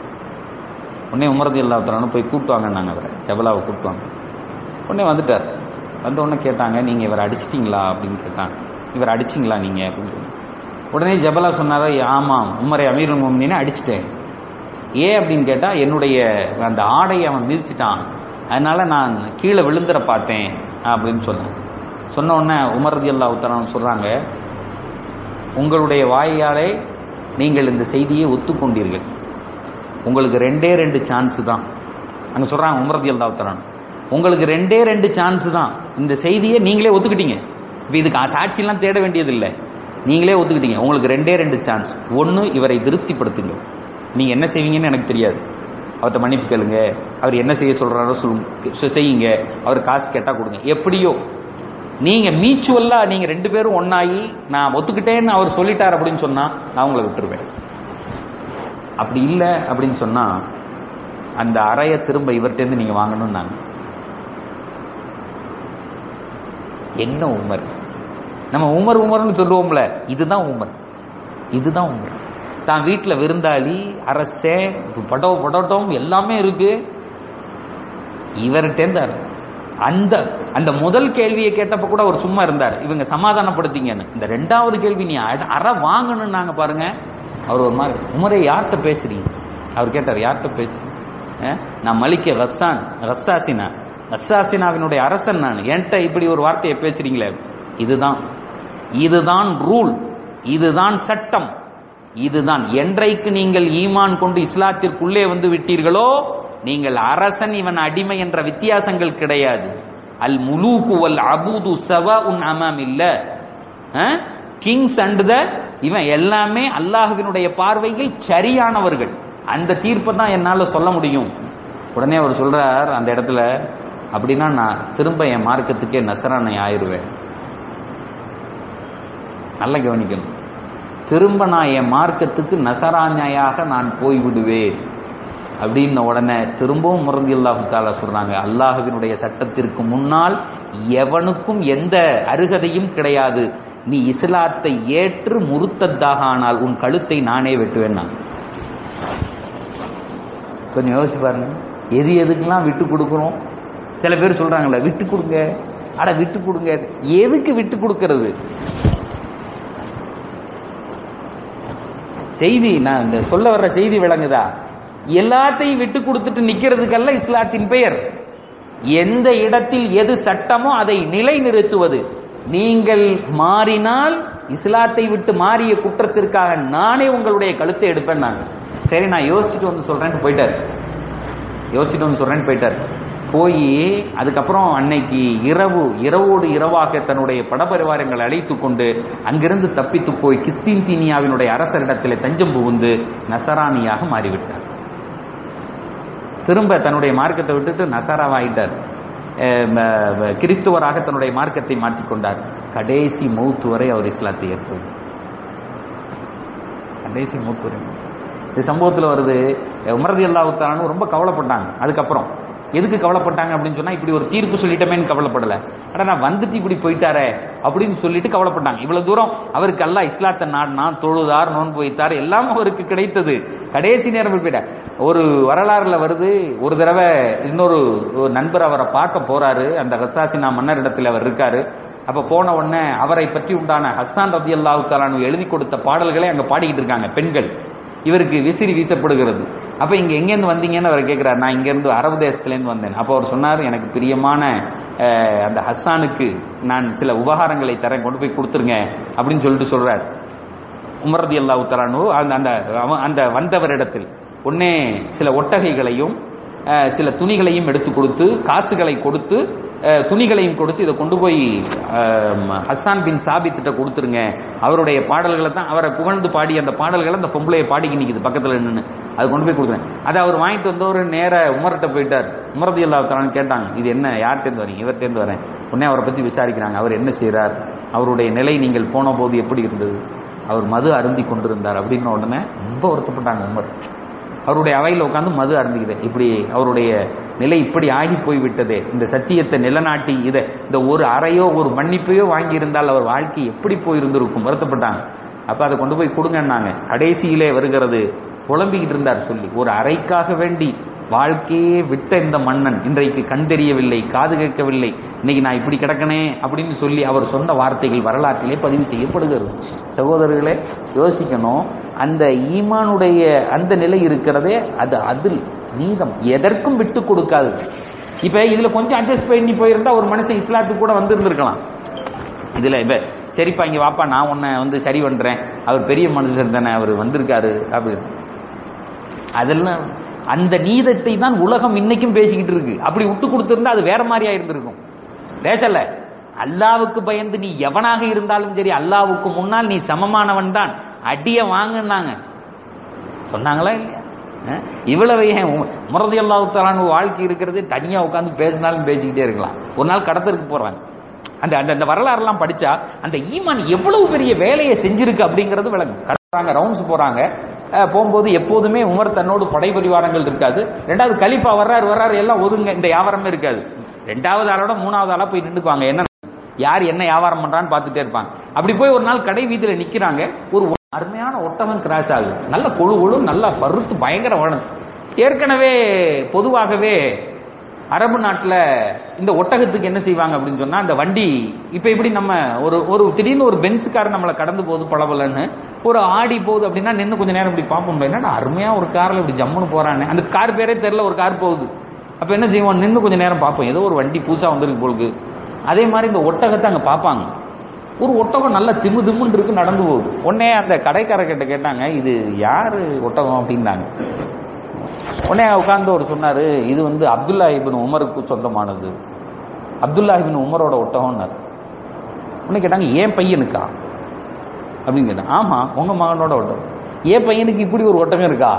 உடனே உமரது இல்லாத்தலான்னு போய் கூப்பிட்டுவாங்கன்னாங்க அவரை ஜபலாவை கூப்பிட்டுவாங்க உடனே வந்துட்டார் வந்த உடனே கேட்டாங்க நீங்கள் இவரை அடிச்சிட்டிங்களா அப்படின்னு கேட்டாங்க இவர் அடிச்சிங்களா நீங்கள் அப்படின்னு சொல்லி. உடனே ஜபலா சொன்னாரா ஆமாம் உமரை அமீர் மோமினே அடிச்சிட்டேன் ஏன் அப்படின்னு கேட்டால் என்னுடைய அந்த ஆடையை அவன் மிதிச்சிட்டான் அதனால நான் கீழே விழுந்துற பார்த்தேன் அப்படின்னு சொன்னேன் சொன்ன உடனே உமரதி அல்லா உத்தரவு சொல்கிறாங்க உங்களுடைய வாயாலே நீங்கள் இந்த செய்தியை ஒத்துக்கொண்டீர்கள் உங்களுக்கு ரெண்டே ரெண்டு சான்ஸ் தான் அங்கே சொல்கிறாங்க உமரதி அல்லா உத்தரன் உங்களுக்கு ரெண்டே ரெண்டு சான்ஸ் தான் இந்த செய்தியை நீங்களே ஒத்துக்கிட்டீங்க இப்போ இதுக்கு ஆ- சாட்சியெல்லாம் தேட வேண்டியதில்லை நீங்களே ஒத்துக்கிட்டீங்க உங்களுக்கு ரெண்டே ரெண்டு சான்ஸ் ஒன்று இவரை திருப்திப்படுத்துங்க நீங்கள் என்ன செய்வீங்கன்னு எனக்கு தெரியாது அவர்கிட்ட மன்னிப்பு கேளுங்க அவர் என்ன செய்ய சொல்கிறாரோ சொல்லுங்க செய்யுங்க அவர் காசு கேட்டால் கொடுங்க எப்படியோ நீங்க மியூச்சுவல்லா நீங்க ரெண்டு பேரும் ஒண்ணாகி நான் ஒத்துக்கிட்டேன்னு அவர் சொல்லிட்டார் அப்படின்னு சொன்னா நான் உங்களை விட்டுருவேன் அப்படி இல்லை அப்படின்னு சொன்னா அந்த அறையை திரும்ப இவர்கிட்டேருந்து நீங்க வாங்கணும்னு நான் என்ன உமர் நம்ம உமர் உமர்னு சொல்லுவோம்ல இதுதான் உமர் இதுதான் உமர் தான் வீட்டில் விருந்தாளி அரசே படோ படோட்டம் எல்லாமே இருக்கு இவர்கிட்டேந்தார் அந்த அந்த முதல் கேள்வியை கேட்டப்ப கூட அவர் சும்மா இருந்தார் இவங்க சமாதானப்படுத்திங்கன்னு இந்த ரெண்டாவது கேள்வி நீ அட- அற வாங்கணும்னு நாங்க பாருங்க அவர் ஒரு மாதிரி உமரே யார்கிட்ட பேசுறீங்க அவர் கேட்டார் யார்கிட்ட பேசுறீங்க அஹ், நான் மலிக்க ரஸ்ஸான் ரஸ்ஸாசினா ரஸ்ஸாசினாவினுடைய அரசன் நான் என்கிட்ட இப்படி ஒரு வார்த்தையை பேசுறீங்களே இதுதான் இதுதான் ரூல் இதுதான் சட்டம் இதுதான் என்றைக்கு நீங்கள் ஈமான் கொண்டு இஸ்லாத்திற்குள்ளே வந்து விட்டீர்களோ நீங்கள் அரசன் இவன் அடிமை என்ற வித்தியாசங்கள் கிடையாது அல் முலூக்கு வல் அபூது சவா உன் அமாம் இல்ல கிங்ஸ் அண்ட் த இவன் எல்லாமே அல்லாஹ்வினுடைய பார்வையில் சரியானவர்கள் அந்த தீர்ப்பை தான் என்னால சொல்ல முடியும் உடனே அவர் சொல்றார் அந்த இடத்துல அப்படின்னா நான் திரும்ப என் மார்க்கத்துக்கே நசரானை ஆயிருவேன் நல்லா கவனிக்கணும் திரும்ப நான் என் மார்க்கத்துக்கு நசராஞாயாக நான் போய்விடுவேன் அப்படின்ன உடனே திரும்பவும் முரந்தி அல்லாஹு தாலா சொல்றாங்க அல்லாஹுவினுடைய சட்டத்திற்கு முன்னால் எவனுக்கும் எந்த அருகதையும் கிடையாது நீ இஸ்லாத்தை ஏற்று முறுத்ததாக ஆனால் உன் கழுத்தை நானே வெட்டுவேன் நான் கொஞ்சம் யோசிச்சு பாருங்க எது எதுக்கெல்லாம் விட்டு கொடுக்குறோம் சில பேர் சொல்றாங்கல்ல விட்டு கொடுங்க அட விட்டு கொடுங்க எதுக்கு விட்டு கொடுக்கறது செய்தி நான் இந்த சொல்ல வர்ற செய்தி விளங்குதா எல்லாத்தையும் விட்டு கொடுத்துட்டு நிக்கிறதுக்கல்ல இஸ்லாத்தின் பெயர் எந்த இடத்தில் எது சட்டமோ அதை நிலைநிறுத்துவது நீங்கள் மாறினால் இஸ்லாத்தை விட்டு மாறிய குற்றத்திற்காக நானே உங்களுடைய கழுத்தை எடுப்பேன் நான் சரி நான் யோசிச்சுட்டு வந்து சொல்றேன்னு போயிட்டார் யோசிச்சுட்டு வந்து சொல்றேன்னு போயிட்டார் போய் அதுக்கப்புறம் அன்னைக்கு இரவு இரவோடு இரவாக தன்னுடைய படபரிவாரங்களை அழைத்து கொண்டு அங்கிருந்து தப்பித்து போய் கிஸ்தின்தீனியாவினுடைய அரசரிடத்தில் தஞ்சம் புகுந்து நசராணியாக மாறிவிட்டார் திரும்ப தன்னுடைய மார்க்கத்தை விட்டுட்டு நசராவாயிட்டார் கிறிஸ்துவராக தன்னுடைய மார்க்கத்தை மாற்றிக்கொண்டார் கடைசி மௌத்து வரை அவர் இஸ்லாத்தை ஏற்றது கடைசி மௌத்து வரை இந்த சம்பவத்தில் வருது உமரதி அல்லாவுத்தாலும் ரொம்ப கவலைப்பட்டாங்க அதுக்கப்புறம் எதுக்கு கவலைப்பட்டாங்க அப்படின்னு சொன்னா இப்படி ஒரு தீர்ப்பு சொல்லிட்டமேன்னு கவலைப்படல ஆனா நான் வந்துட்டு இப்படி போயிட்டாரே அப்படின்னு சொல்லிட்டு கவலைப்பட்டாங்க இவ்வளவு தூரம் அவருக்கு அல்லா இஸ்லாத்தை நாடினா தொழுதார் நோன்பு வைத்தார் எல்லாம் அவருக்கு கிடைத்தது கடைசி நேரம் போயிட்ட ஒரு வரலாறுல வருது ஒரு தடவை இன்னொரு நண்பர் அவரை பார்க்க போறாரு அந்த ரசாசினா மன்னரிடத்தில் அவர் இருக்காரு அப்ப போன உடனே அவரை பற்றி உண்டான ஹஸ்ஸான் ரதி அல்லாஹு எழுதி கொடுத்த பாடல்களை அங்க பாடிக்கிட்டு இருக்காங்க பெண்கள் இவருக்கு விசிறி வீசப்படுகிறது அப்ப இங்க எங்கேருந்து வந்தீங்கன்னு அவர் கேட்கிறார் நான் இங்க இருந்து அரபு தேசத்துலேருந்து வந்தேன் அப்போ அவர் சொன்னார் எனக்கு பிரியமான அந்த ஹஸ்ஸானுக்கு நான் சில உபகாரங்களை தரேன் கொண்டு போய் கொடுத்துருங்க அப்படின்னு சொல்லிட்டு சொல்றார் உமரதி அல்லா உத்தரானு அந்த அந்த அந்த வந்தவரிடத்தில் ஒன்னே சில ஒட்டகைகளையும் சில துணிகளையும் எடுத்து கொடுத்து காசுகளை கொடுத்து துணிகளையும் கொடுத்து இதை கொண்டு போய் ஹஸ்ஸான் பின் சாபித்திட்ட கொடுத்துருங்க அவருடைய பாடல்களை தான் அவரை புகழ்ந்து பாடி அந்த பாடல்களை அந்த பொம்பளையை பாடிக்கி நிற்குது பக்கத்தில் நின்று அது கொண்டு போய் கொடுத்துருங்க அதை அவர் வாங்கிட்டு வந்தவர் நேர உமர்கிட்ட போயிட்டார் உமரதி அல்லா தரான்னு கேட்டாங்க இது என்ன யார்கிட்டேருந்து வரீங்க இவர்கிட்டேருந்து வரேன் உடனே அவரை பற்றி விசாரிக்கிறாங்க அவர் என்ன செய்கிறார் அவருடைய நிலை நீங்கள் போன போது எப்படி இருந்தது அவர் மது அருந்தி கொண்டிருந்தார் அப்படின்ன உடனே ரொம்ப வருத்தப்பட்டாங்க உமர் அவருடைய அவையில் உட்காந்து மது அருந்துகிறேன் இப்படி அவருடைய நிலை இப்படி ஆகி போய்விட்டதே இந்த சத்தியத்தை நிலநாட்டி இதை இந்த ஒரு அறையோ ஒரு மன்னிப்பையோ வாங்கி இருந்தால் அவர் வாழ்க்கை எப்படி போயிருந்திருக்கும் வருத்தப்பட்டாங்க அப்ப அதை கொண்டு போய் கொடுங்கன்னாங்க கடைசியிலே வருகிறது புலம்பிக்கிட்டு இருந்தார் சொல்லி ஒரு அறைக்காக வேண்டி வாழ்க்கையே விட்ட இந்த மன்னன் இன்றைக்கு கண்டறியவில்லை காது கேட்கவில்லை இன்னைக்கு நான் இப்படி கிடக்கனே அப்படின்னு சொல்லி அவர் சொன்ன வார்த்தைகள் வரலாற்றிலே பதிவு செய்யப்படுகிறது சகோதரர்களே யோசிக்கணும் அந்த ஈமானுடைய அந்த நிலை இருக்கிறதே அது அதில் நீதம் எதற்கும் விட்டு கொடுக்காது இப்ப இதுல கொஞ்சம் அட்ஜஸ்ட் பண்ணி போயிருந்தா ஒரு மனுஷன் இஸ்லாத்துக்கு கூட வந்திருந்திருக்கலாம் இதுல இப்ப சரிப்பா இங்க வாப்பா நான் உன்னை வந்து சரி பண்றேன் அவர் பெரிய மனுஷர் தானே அவர் வந்திருக்காரு அப்படின்னு அதெல்லாம் அந்த நீதத்தை தான் உலகம் இன்னைக்கும் பேசிக்கிட்டு இருக்கு அப்படி விட்டு கொடுத்திருந்தா அது வேற மாதிரி ஆயிருந்திருக்கும் பேசல அல்லாவுக்கு பயந்து நீ எவனாக இருந்தாலும் சரி அல்லாவுக்கு முன்னால் நீ சமமானவன் தான் அடிய வாங்கினாங்க சொன்னாங்களா இல்லையா இவ்வளவு ஏன் முரதி அல்லாவுத்தாலான வாழ்க்கை இருக்கிறது தனியா உட்காந்து பேசினாலும் பேசிக்கிட்டே இருக்கலாம் ஒரு நாள் கடத்தருக்கு போறாங்க அந்த அந்த அந்த வரலாறுலாம் படிச்சா அந்த ஈமான் எவ்வளவு பெரிய வேலையை செஞ்சிருக்கு அப்படிங்கிறது விளங்கும் கடத்துறாங்க ரவுண்ட்ஸ் போறாங்க போகும்போது எப்போதுமே உமர் தன்னோடு படை பரிவாரங்கள் இருக்காது ரெண்டாவது கலிப்பா வர்றாரு வர்றாரு எல்லாம் ஒதுங்க இந்த வியாபாரமே இருக்காது ரெண்டாவது ஆளோட மூணாவது ஆளா போய் நின்றுக்குவாங்க என்ன யார் என்ன வியாபாரம் பண்றான்னு பார்த்துட்டே இருப்பாங்க அப்படி போய் ஒரு நாள் கடை வீதியில நிக்கிறாங்க ஒரு அருமையான ஒட்டகம் கிராஸ் ஆகுது நல்ல கொழு கொழு நல்லா பருத்து பயங்கர வளம் ஏற்கனவே பொதுவாகவே அரபு நாட்டில் இந்த ஒட்டகத்துக்கு என்ன செய்வாங்க அப்படின்னு சொன்னா அந்த வண்டி இப்ப இப்படி நம்ம ஒரு ஒரு திடீர்னு ஒரு பென்ஸுக்கார் நம்மளை கடந்து போகுது பளபளன்னு ஒரு ஆடி போகுது அப்படின்னா நின்று கொஞ்ச நேரம் இப்படி பார்ப்போம் என்னடா அருமையா ஒரு கார்ல இப்படி ஜம்முன்னு போறானே அந்த கார் பேரே தெரியல ஒரு கார் போகுது அப்ப என்ன செய்வோம் நின்று கொஞ்ச நேரம் பார்ப்போம் ஏதோ ஒரு வண்டி பூச்சா வந்திருக்கு போலுக்கு அதே மாதிரி இந்த ஒட்டகத்தை அங்க பார்ப்பாங்க ஒரு ஒட்டகம் நல்ல திமு திமுன்னு இருக்கு நடந்து போகுது உடனே அந்த கடைக்காரர்கிட்ட கேட்டாங்க இது யாரு ஒட்டகம் அப்படின்னாங்க உடனே உட்கார்ந்து ஒரு சொன்னாரு இது வந்து அப்துல்லா இபின் உமருக்கு சொந்தமானது அப்துல்லா இபின் உமரோட ஒட்டகம்னாரு உடனே கேட்டாங்க ஏன் பையனுக்கா அப்படின்னு கேட்டாங்க ஆமா உங்க மகனோட ஒட்டகம் ஏன் பையனுக்கு இப்படி ஒரு ஒட்டகம் இருக்கா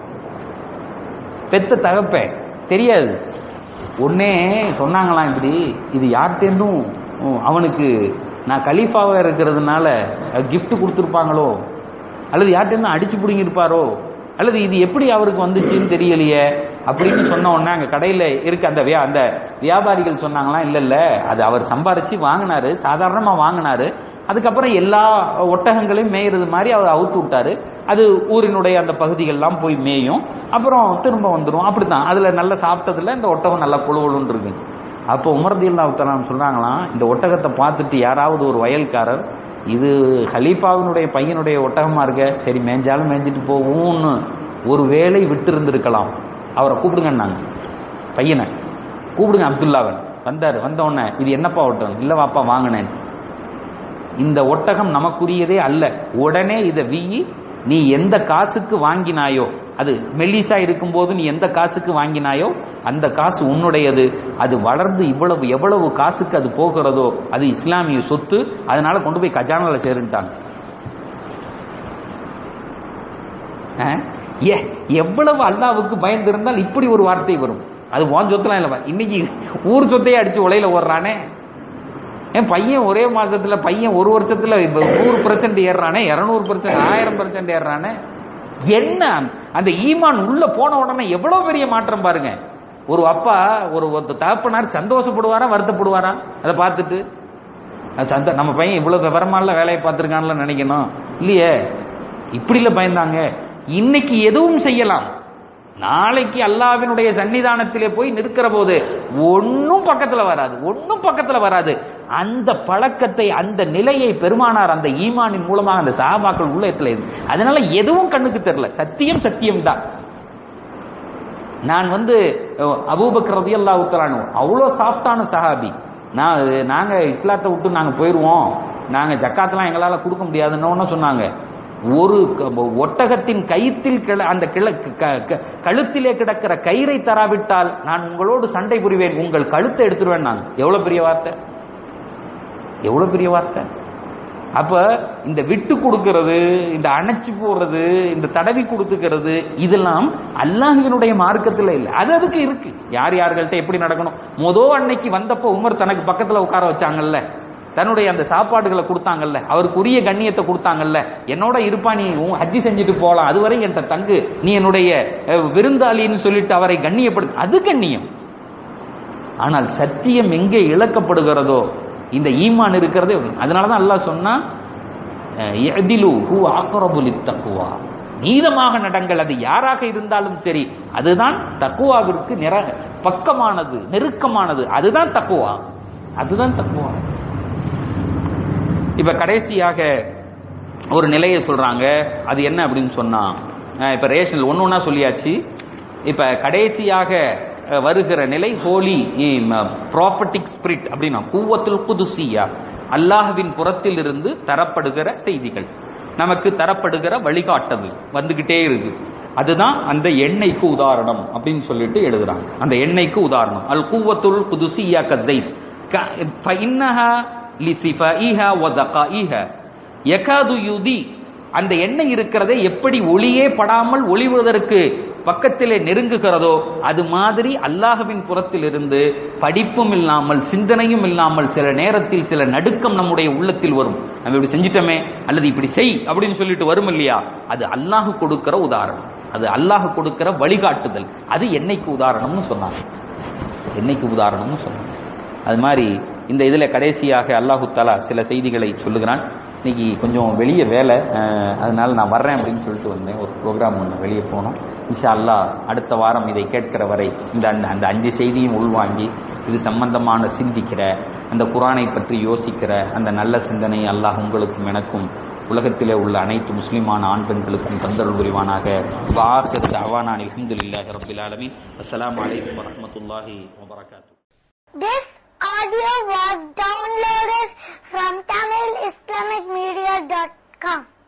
பெத்த தகப்பேன் தெரியாது உடனே சொன்னாங்களாம் இப்படி இது யார்கிட்டேருந்தும் அவனுக்கு நான் கலீஃபாவா இருக்கிறதுனால gift கொடுத்துருப்பாங்களோ அல்லது யார்கிட்டேருந்து அடிச்சு பிடிங்கிருப்பாரோ அல்லது இது எப்படி அவருக்கு வந்துச்சுன்னு தெரியலையே அப்படின்னு சொன்ன உடனே அங்க கடையில இருக்க அந்த வியா அந்த வியாபாரிகள் சொன்னாங்களாம் இல்ல இல்ல அது அவர் சம்பாரிச்சு வாங்கினாரு சாதாரணமா வாங்கினாரு அதுக்கப்புறம் எல்லா ஒட்டகங்களையும் மேயிறது மாதிரி அவர் அவுத்து விட்டாரு அது ஊரினுடைய அந்த பகுதிகள்லாம் போய் மேயும் அப்புறம் திரும்ப வந்துடும் அப்படித்தான் அதுல நல்லா சாப்பிட்டதுல இந்த ஒட்டகம் நல்லா கொழுவலுன்னு இருக்கு அப்போ உமர்தில்லா உத்தலாம் சொல்றாங்களாம் இந்த ஒட்டகத்தை பார்த்துட்டு யாராவது ஒரு வயல்காரர் இது ஹலீஃபாவினுடைய பையனுடைய ஒட்டகமா இருக்க சரி மேய்ஞ்சாலும் மேய்ஞ்சிட்டு போவோம்னு ஒரு வேளை விட்டு இருந்திருக்கலாம் அவரை கூப்பிடுங்கன்னாங்க பையனை கூப்பிடுங்க அப்துல்லாவன் வந்தார் வந்த உடனே இது என்னப்பா ஒட்டகம் இல்லை வாப்பா வாங்கினேன் இந்த ஒட்டகம் நமக்குரியதே அல்ல உடனே இதை வீயி நீ எந்த காசுக்கு வாங்கினாயோ அது மெல்லிசா இருக்கும்போது நீ எந்த காசுக்கு வாங்கினாயோ அந்த காசு உன்னுடையது அது வளர்ந்து இவ்வளவு எவ்வளவு காசுக்கு அது போகிறதோ அது இஸ்லாமிய சொத்து அதனால கொண்டு போய் கஜானால சேருன்ட்டாங்க அஹ், ஏ எவ்வளவு அல்லாவுக்கு பயந்து இருந்தால் இப்படி ஒரு வார்த்தை வரும் அது உன் சொத்துலாம் இல்ல இன்னைக்கு ஊர் சொத்தையே அடிச்சு உலையில ஓடுறானே என் பையன் ஒரே மாசத்துல பையன் ஒரு வருஷத்துல இப்ப நூறு பர்சன்ட் ஏறுறானே இருநூறு பர்சன்ட் ஆயிரம் பர்சன்ட் ஏறுறானே என்ன அந்த ஈமான் உள்ள போன உடனே எவ்வளவு பெரிய மாற்றம் பாருங்க ஒரு அப்பா ஒரு ஒரு தகப்பனார் சந்தோஷப்படுவாரா வருத்தப்படுவாரா அதை பார்த்துட்டு அது சந்த நம்ம பையன் இவ்வளவு விவரமால வேலையை பார்த்துருக்கான்ல நினைக்கணும் இல்லையே இப்படி இல்ல பயந்தாங்க இன்னைக்கு எதுவும் செய்யலாம் நாளைக்கு அல்லாவினுடைய சன்னிதானத்திலே போய் நிற்கிற போது ஒன்னும் பக்கத்துல வராது ஒன்னும் பக்கத்துல வராது அந்த பழக்கத்தை அந்த நிலையை பெருமானார் அந்த ஈமானின் மூலமாக அந்த சஹாபாக்கள் உள்ளத்துல இருந்து அதனால எதுவும் கண்ணுக்கு தெரியல சத்தியம் சத்தியம் தான் நான் வந்து அஹ், அபூபக்கர் ரதியல்லாஹு தஆலா அவ்வளோ சாஃப்டான சஹாபி நான் நாங்க இஸ்லாத்தை விட்டு நாங்க போயிருவோம் நாங்க ஜக்காத்தெல்லாம் எங்களால கொடுக்க முடியாதுன்னு சொன்னாங்க ஒரு க- ஒட்டகத்தின் கயிற்றில் கிள அந்த கிள க- க- கழுத்திலே கிடக்கிற கயிறை தராவிட்டால் நான் உங்களோடு சண்டை புரிவேன் உங்கள் கழுத்தை எடுத்துருவேன் நான் எவ்வளவு பெரிய வார்த்தை எவ்வளவு பெரிய வார்த்தை அப்ப இந்த விட்டு கொடுக்கிறது இந்த அணைச்சு போடுறது இந்த தடவி கொடுத்துக்கிறது இதெல்லாம் அல்லாஹினுடைய மார்க்கத்துல இல்லை அது அதுக்கு இருக்கு யார் யார்கள்ட்ட எப்படி நடக்கணும் மொதோ அன்னைக்கு வந்தப்போ உமர் தனக்கு பக்கத்துல உட்கார வச்சாங்கல்ல தன்னுடைய அந்த சாப்பாடுகளை கொடுத்தாங்கல்ல அவருக்கு உரிய கண்ணியத்தை கொடுத்தாங்கல்ல என்னோட இருப்பா நீ உன் ஹஜ்ஜி செஞ்சுட்டு போலாம் அதுவரை என்கிட்ட தங்கு நீ என்னுடைய அஹ், விருந்தாளின்னு சொல்லிட்டு அவரை கண்ணியப்படுத்து அது கண்ணியம் ஆனால் சத்தியம் எங்கே இழக்கப்படுகிறதோ இந்த ஈமான் இருக்கிறதே அதனாலதான் அல்லாஹ் சொன்னா எதிலு ஹூ ஆக்கரபுலி தக்குவா நீதமாக நடங்கள் அது யாராக இருந்தாலும் சரி அதுதான் தக்குவாவிற்கு நிற பக்கமானது நெருக்கமானது அதுதான் தக்குவா அதுதான் தக்குவா இப்ப கடைசியாக ஒரு நிலையை சொல்றாங்க அது என்ன அப்படின்னு சொன்னா அஹ் இப்ப ரேஷன் ஒன்னு ஒன்னா சொல்லியாச்சு இப்ப கடைசியாக அஹ், வருகிற நிலை ஹோலி ப்ராப்பர்ட்டிக் ஸ்பிரிட் அப்படின்னா கூவத்துல் குதுசியா அல்லாஹ்வின் புறத்தில் இருந்து தரப்படுகிற செய்திகள் நமக்கு தரப்படுகிற வழிகாட்டல் வந்துகிட்டே இருக்கு அதுதான் அந்த எண்ணெய்க்கு உதாரணம் அப்படின்னு சொல்லிட்டு எழுதுறாங்க அந்த எண்ணெய்க்கு உதாரணம் அல் கூவத்துல் குதுசியா கசைத் فإنها لصفائها وذقائها يكاد يضي அந்த எண்ணெய் இருக்கிறதே எப்படி ஒளியே படாமல் ஒளிவதற்கு பக்கத்திலே நெருங்குகிறதோ அது மாதிரி அல்லாஹ்வின் புறத்தில் இருந்து படிப்பும் இல்லாமல் சிந்தனையும் இல்லாமல் சில நேரத்தில் சில நடுக்கம் நம்முடைய உள்ளத்தில் வரும் நம்ம இப்படி செஞ்சிட்டோமே அல்லது இப்படி செய் அப்படின்னு சொல்லிட்டு வரும் இல்லையா அது அல்லாஹ் கொடுக்கிற உதாரணம் அது அல்லாஹ் கொடுக்கிற வழிகாட்டுதல் அது என்னைக்கு உதாரணம்னு சொன்னாங்க என்னைக்கு உதாரணம்னு சொன்னாங்க அது மாதிரி இந்த இதுல கடைசியாக அல்லாஹு தாலா சில செய்திகளை சொல்லுகிறான் இன்னைக்கு கொஞ்சம் வெளியே வேலை அஹ், அதனால நான் வர்றேன் அப்படின்னு சொல்லிட்டு வந்தேன் ஒரு ப்ரோக்ராம் ஒன்று வெளியே போனோம் இன்ஷா அல்லாஹ் அடுத்த வாரம் இதை கேட்கிற வரை இந்த அந்த அந்த அஞ்சு செய்தியும் உள்வாங்கி இது சம்பந்தமான சிந்திக்கிற அந்த குரானை பற்றி யோசிக்கிற அந்த நல்ல சிந்தனை அல்லாஹ் உங்களுக்கும் எனக்கும் உலகத்திலே உள்ள அனைத்து முஸ்லிமான ஆண் பெண்களுக்கும் தந்தருள் புரிவானாக வாக்கத்து அவானான் அல்ஹம்துலில்லாஹி ரப்பில் ஆலமீன் அஸ்ஸலாமு அலைக்கும் வரஹ்மத்துல்லாஹி வபரகாத்துஹு This audio was downloaded from TamilIslamicMedia.com.